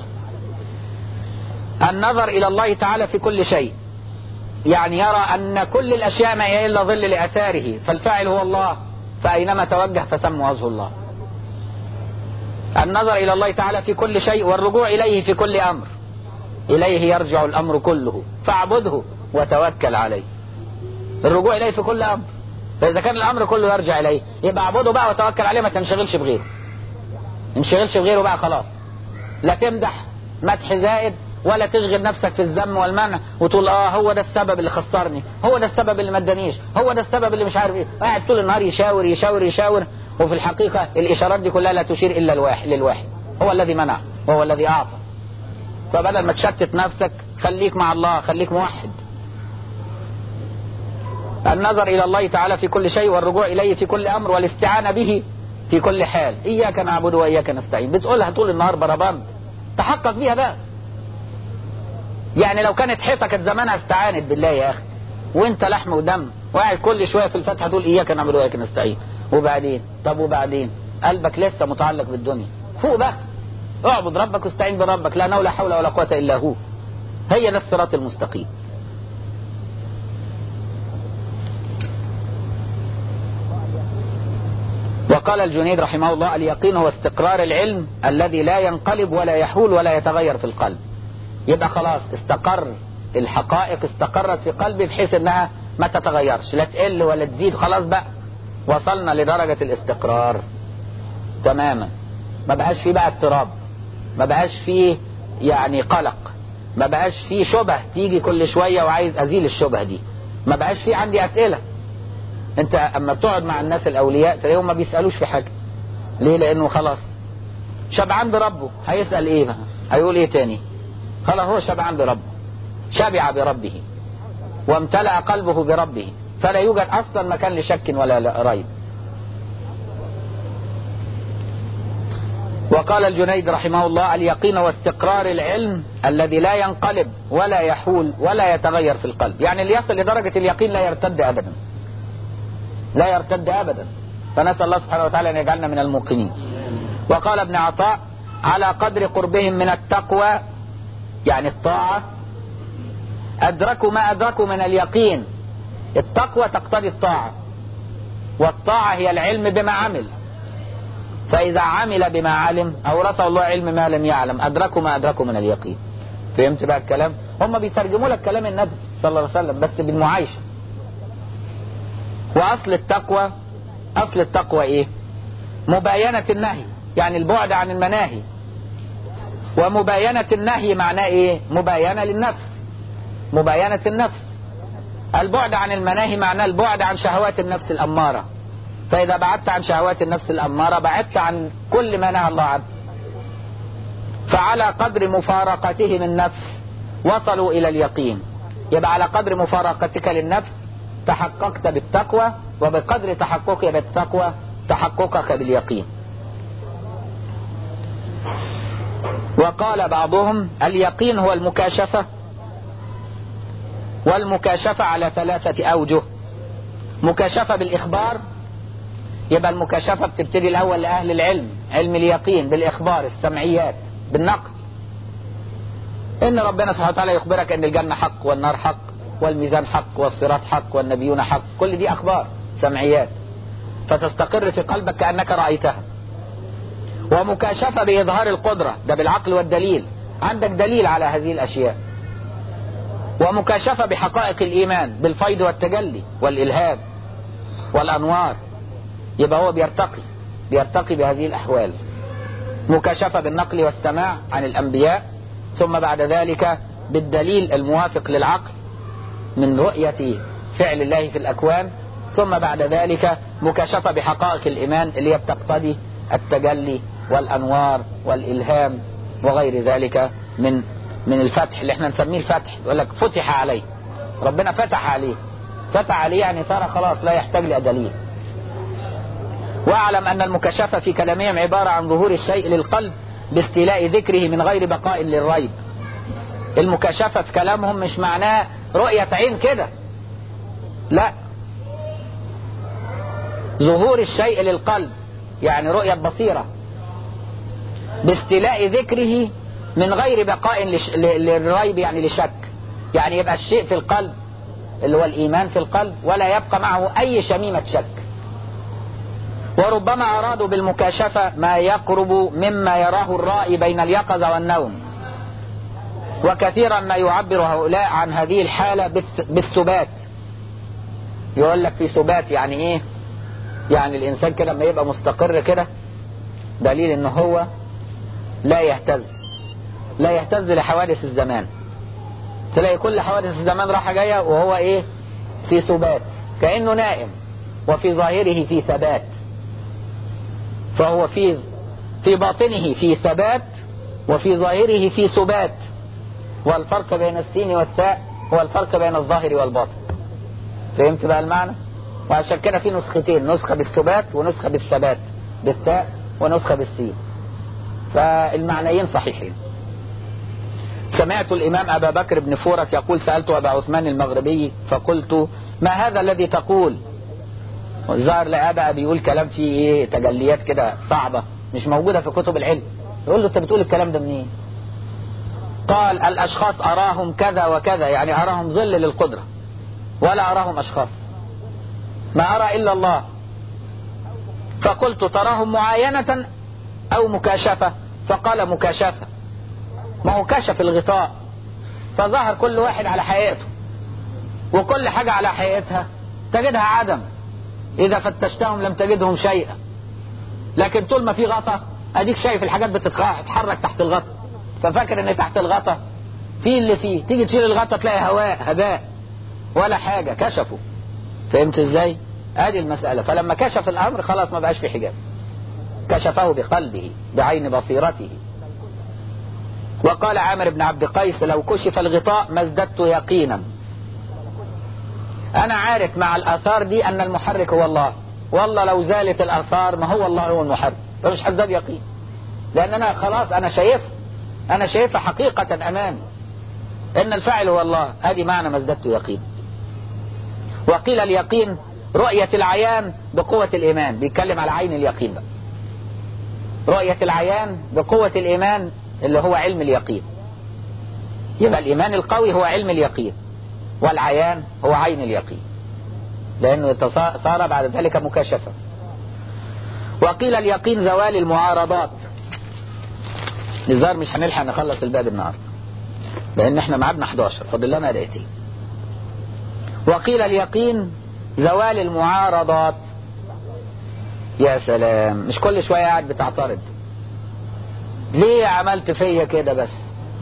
النظر الى الله تعالى في كل شيء يعني يرى ان كل الاشياء ما هي الا ظل لاثاره فالفاعل هو الله فاينما توجه فثم وجه الله النظر الى الله تعالى في كل شيء والرجوع اليه في كل امر اليه يرجع الامر كله فاعبده وتوكل عليه الرجوع اليه في كل امر فاذا كان الامر كله يرجع اليه يبقى اعبده بقى وتوكل عليه ما تنشغلش بغيره انشغلش بغيره بقى خلاص لا تمدح مدح زائد ولا تشغل نفسك في الذم والمنع وتقول اه هو ده السبب اللي خسرني هو ده السبب اللي ما ادانيش هو ده السبب اللي مش عارف ايه قاعد طول النهار يشاور يشاور يشاور وفي الحقيقة الاشارات دي كلها لا تشير الا الواحد للواحد هو الذي منع وهو الذي اعطى فبدل ما تشتت نفسك خليك مع الله خليك موحد النظر الى الله تعالى في كل شيء والرجوع اليه في كل امر والاستعانة به في كل حال اياك نعبد واياك نستعين بتقولها طول النهار بربند تحقق بيها بقى يعني لو كانت حيطه كانت زمانها استعانت بالله يا اخي وانت لحم ودم وقاعد كل شويه في الفتحه تقول اياك نعبد واياك نستعين وبعدين طب وبعدين قلبك لسه متعلق بالدنيا فوق بقى اعبد ربك واستعين بربك لا ولا حول ولا قوه الا هو هي ده الصراط المستقيم وقال الجنيد رحمه الله اليقين هو استقرار العلم الذي لا ينقلب ولا يحول ولا يتغير في القلب يبقى خلاص استقر الحقائق استقرت في قلبي بحيث انها ما تتغيرش لا تقل ولا تزيد خلاص بقى وصلنا لدرجة الاستقرار تماما ما بقاش فيه بقى اضطراب ما بقاش فيه يعني قلق ما بقاش فيه شبه تيجي كل شوية وعايز ازيل الشبه دي ما بقاش فيه عندي اسئلة انت اما بتقعد مع الناس الاولياء تلاقيهم ما بيسألوش في حاجة ليه لانه خلاص شبعان بربه هيسأل ايه بقى هيقول ايه تاني خلاص هو شبعان بربه شبع بربه وامتلأ قلبه بربه فلا يوجد اصلا مكان لشك ولا ريب وقال الجنيد رحمه الله اليقين واستقرار العلم الذي لا ينقلب ولا يحول ولا يتغير في القلب يعني اللي يصل لدرجة اليقين لا يرتد أبدا لا يرتد أبدا فنسأل الله سبحانه وتعالى أن يجعلنا من الموقنين وقال ابن عطاء على قدر قربهم من التقوى يعني الطاعة أدركوا ما أدركوا من اليقين التقوى تقتضي الطاعة والطاعة هي العلم بما عمل فإذا عمل بما علم أورثه الله علم ما لم يعلم أدركوا ما أدركوا من اليقين فهمت بقى الكلام هم بيترجموا لك كلام النبي صلى الله عليه وسلم بس بالمعايشة وأصل التقوى أصل التقوى إيه مباينة النهي يعني البعد عن المناهي ومباينة النهي معناه إيه مباينة للنفس مباينة النفس البعد عن المناهي معناه البعد عن شهوات النفس الأمارة فإذا بعدت عن شهوات النفس الأمارة بعدت عن كل ما نهى الله عنه فعلى قدر مفارقتهم النفس وصلوا إلى اليقين يبقى على قدر مفارقتك للنفس تحققت بالتقوى وبقدر تحققك بالتقوى تحققك باليقين وقال بعضهم اليقين هو المكاشفة والمكاشفة على ثلاثة أوجه مكاشفة بالإخبار يبقى المكاشفة بتبتدي الأول لأهل العلم علم اليقين بالإخبار السمعيات بالنقل إن ربنا سبحانه وتعالى يخبرك أن الجنة حق والنار حق والميزان حق والصراط حق والنبيون حق كل دي أخبار سمعيات فتستقر في قلبك كأنك رأيتها ومكاشفة بإظهار القدرة ده بالعقل والدليل عندك دليل على هذه الأشياء ومكاشفة بحقائق الإيمان بالفيض والتجلي والإلهام والأنوار يبقى هو بيرتقي بيرتقي بهذه الأحوال مكاشفة بالنقل والسماع عن الأنبياء ثم بعد ذلك بالدليل الموافق للعقل من رؤية فعل الله في الأكوان ثم بعد ذلك مكاشفة بحقائق الإيمان اللي هي بتقتضي التجلي والأنوار والإلهام وغير ذلك من من الفتح اللي احنا نسميه الفتح يقول لك فتح عليه ربنا فتح عليه فتح عليه يعني صار خلاص لا يحتاج لدليل واعلم ان المكاشفة في كلامهم عبارة عن ظهور الشيء للقلب باستيلاء ذكره من غير بقاء للريب المكاشفة في كلامهم مش معناه رؤية عين كده لا ظهور الشيء للقلب يعني رؤية بصيرة باستيلاء ذكره من غير بقاء لش... للريب يعني لشك يعني يبقى الشيء في القلب اللي هو الإيمان في القلب ولا يبقى معه أي شميمة شك وربما أرادوا بالمكاشفة ما يقرب مما يراه الرائي بين اليقظة والنوم وكثيرا ما يعبر هؤلاء عن هذه الحالة بالسبات يقول لك في سبات يعني ايه يعني الانسان كده لما يبقى مستقر كده دليل ان هو لا يهتز لا يهتز لحوادث الزمان تلاقي كل حوادث الزمان راحة جاية وهو ايه في سبات كأنه نائم وفي ظاهره في ثبات فهو في في باطنه في ثبات وفي ظاهره في سبات والفرق بين السين والتاء هو الفرق بين الظاهر والباطن فهمت بقى المعنى وعشان كده في نسختين نسخة بالثبات ونسخة بالثبات بالتاء ونسخة بالسين فالمعنيين صحيحين سمعت الإمام أبا بكر بن فورة يقول سألت أبا عثمان المغربي فقلت ما هذا الذي تقول الظاهر لأبا بيقول كلام فيه إيه تجليات كده صعبة مش موجودة في كتب العلم يقول له أنت بتقول الكلام ده منين قال الأشخاص أراهم كذا وكذا يعني أراهم ظل للقدرة ولا أراهم أشخاص ما أرى إلا الله فقلت تراهم معاينة أو مكاشفة فقال مكاشفة ما هو كشف الغطاء فظهر كل واحد على حقيقته وكل حاجة على حقيقتها تجدها عدم إذا فتشتهم لم تجدهم شيئا لكن طول ما في غطا أديك شايف الحاجات بتتحرك تحت الغطا ففاكر ان تحت الغطا في اللي فيه تيجي تشيل الغطا تلاقي هواء هباء ولا حاجة كشفوا فهمت ازاي ادي المسألة فلما كشف الامر خلاص ما بقاش في حجاب كشفه بقلبه بعين بصيرته وقال عامر بن عبد قيس لو كشف الغطاء ما ازددت يقينا انا عارف مع الاثار دي ان المحرك هو الله والله لو زالت الاثار ما هو الله هو المحرك فمش هزداد يقين لان انا خلاص انا شايفها انا شايفها حقيقة امامي ان الفاعل هو الله هذه معنى ما ازددت يقين وقيل اليقين رؤية العيان بقوة الايمان بيتكلم على عين اليقين بقى رؤية العيان بقوة الايمان اللي هو علم اليقين يبقى الايمان القوي هو علم اليقين والعيان هو عين اليقين لانه صار بعد ذلك مكاشفة وقيل اليقين زوال المعارضات الظاهر مش هنلحق نخلص الباب النهارده لان احنا ميعادنا 11 فاضل لنا دقيقتين وقيل اليقين زوال المعارضات يا سلام مش كل شويه قاعد بتعترض ليه عملت فيا كده بس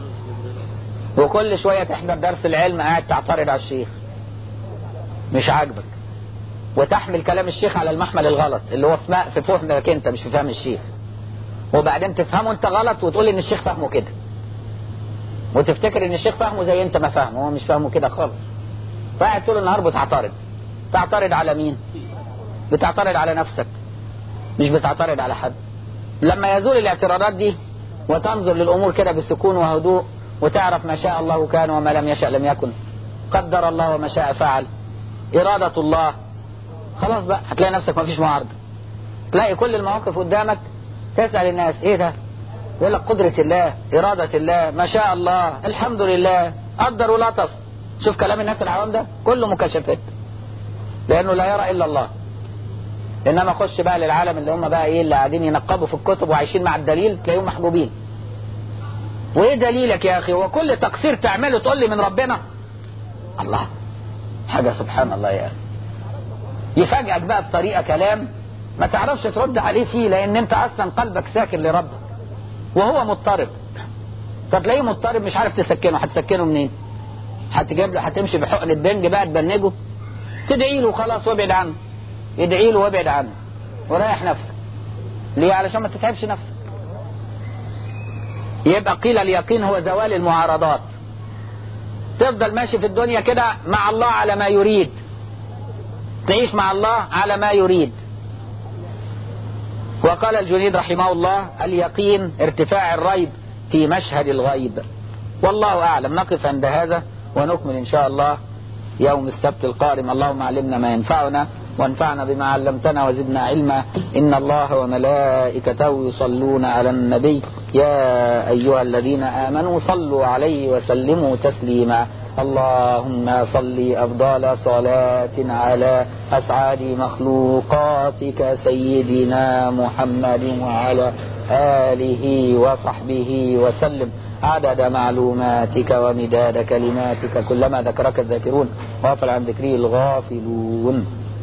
وكل شويه تحضر درس العلم قاعد تعترض على الشيخ مش عاجبك وتحمل كلام الشيخ على المحمل الغلط اللي هو في فهمك انت مش في فهم الشيخ وبعدين تفهمه انت غلط وتقول ان الشيخ فهمه كده وتفتكر ان الشيخ فهمه زي انت ما فهمه هو مش فهمه كده خالص فقاعد طول النهار بتعترض تعترض على مين بتعترض على نفسك مش بتعترض على حد لما يزول الاعتراضات دي وتنظر للامور كده بسكون وهدوء وتعرف ما شاء الله كان وما لم يشأ لم يكن قدر الله وما شاء فعل إرادة الله خلاص بقى هتلاقي نفسك ما فيش معارضة تلاقي كل المواقف قدامك تسأل الناس ايه ده يقول لك قدرة الله إرادة الله ما شاء الله الحمد لله قدر ولطف شوف كلام الناس العوام ده كله مكاشفات لأنه لا يرى إلا الله إنما خش بقى للعالم اللي هم بقى إيه اللي قاعدين ينقبوا في الكتب وعايشين مع الدليل تلاقيهم محجوبين وإيه دليلك يا أخي هو كل تقصير تعمله تقول لي من ربنا الله حاجة سبحان الله يا أخي يفاجئك بقى بطريقة كلام ما تعرفش ترد عليه فيه لأن أنت أصلا قلبك ساكن لربك وهو مضطرب فتلاقيه مضطرب مش عارف تسكنه هتسكنه منين هتجيب له هتمشي بحقن البنج بقى تبنجه تدعي له خلاص وابعد عنه ادعي له وابعد عنه وريح نفسك ليه علشان ما تتعبش نفسك يبقى قيل اليقين هو زوال المعارضات تفضل ماشي في الدنيا كده مع الله على ما يريد تعيش مع الله على ما يريد وقال الجنيد رحمه الله اليقين ارتفاع الريب في مشهد الغيب والله أعلم نقف عند هذا ونكمل إن شاء الله يوم السبت القادم اللهم علمنا ما ينفعنا وانفعنا بما علمتنا وزدنا علما إن الله وملائكته يصلون على النبي يا أيها الذين آمنوا صلوا عليه وسلموا تسليما اللهم صل أفضل صلاة على أسعد مخلوقاتك سيدنا محمد وعلى آله وصحبه وسلم عدد معلوماتك ومداد كلماتك كلما ذكرك الذاكرون غافل عن ذكره الغافلون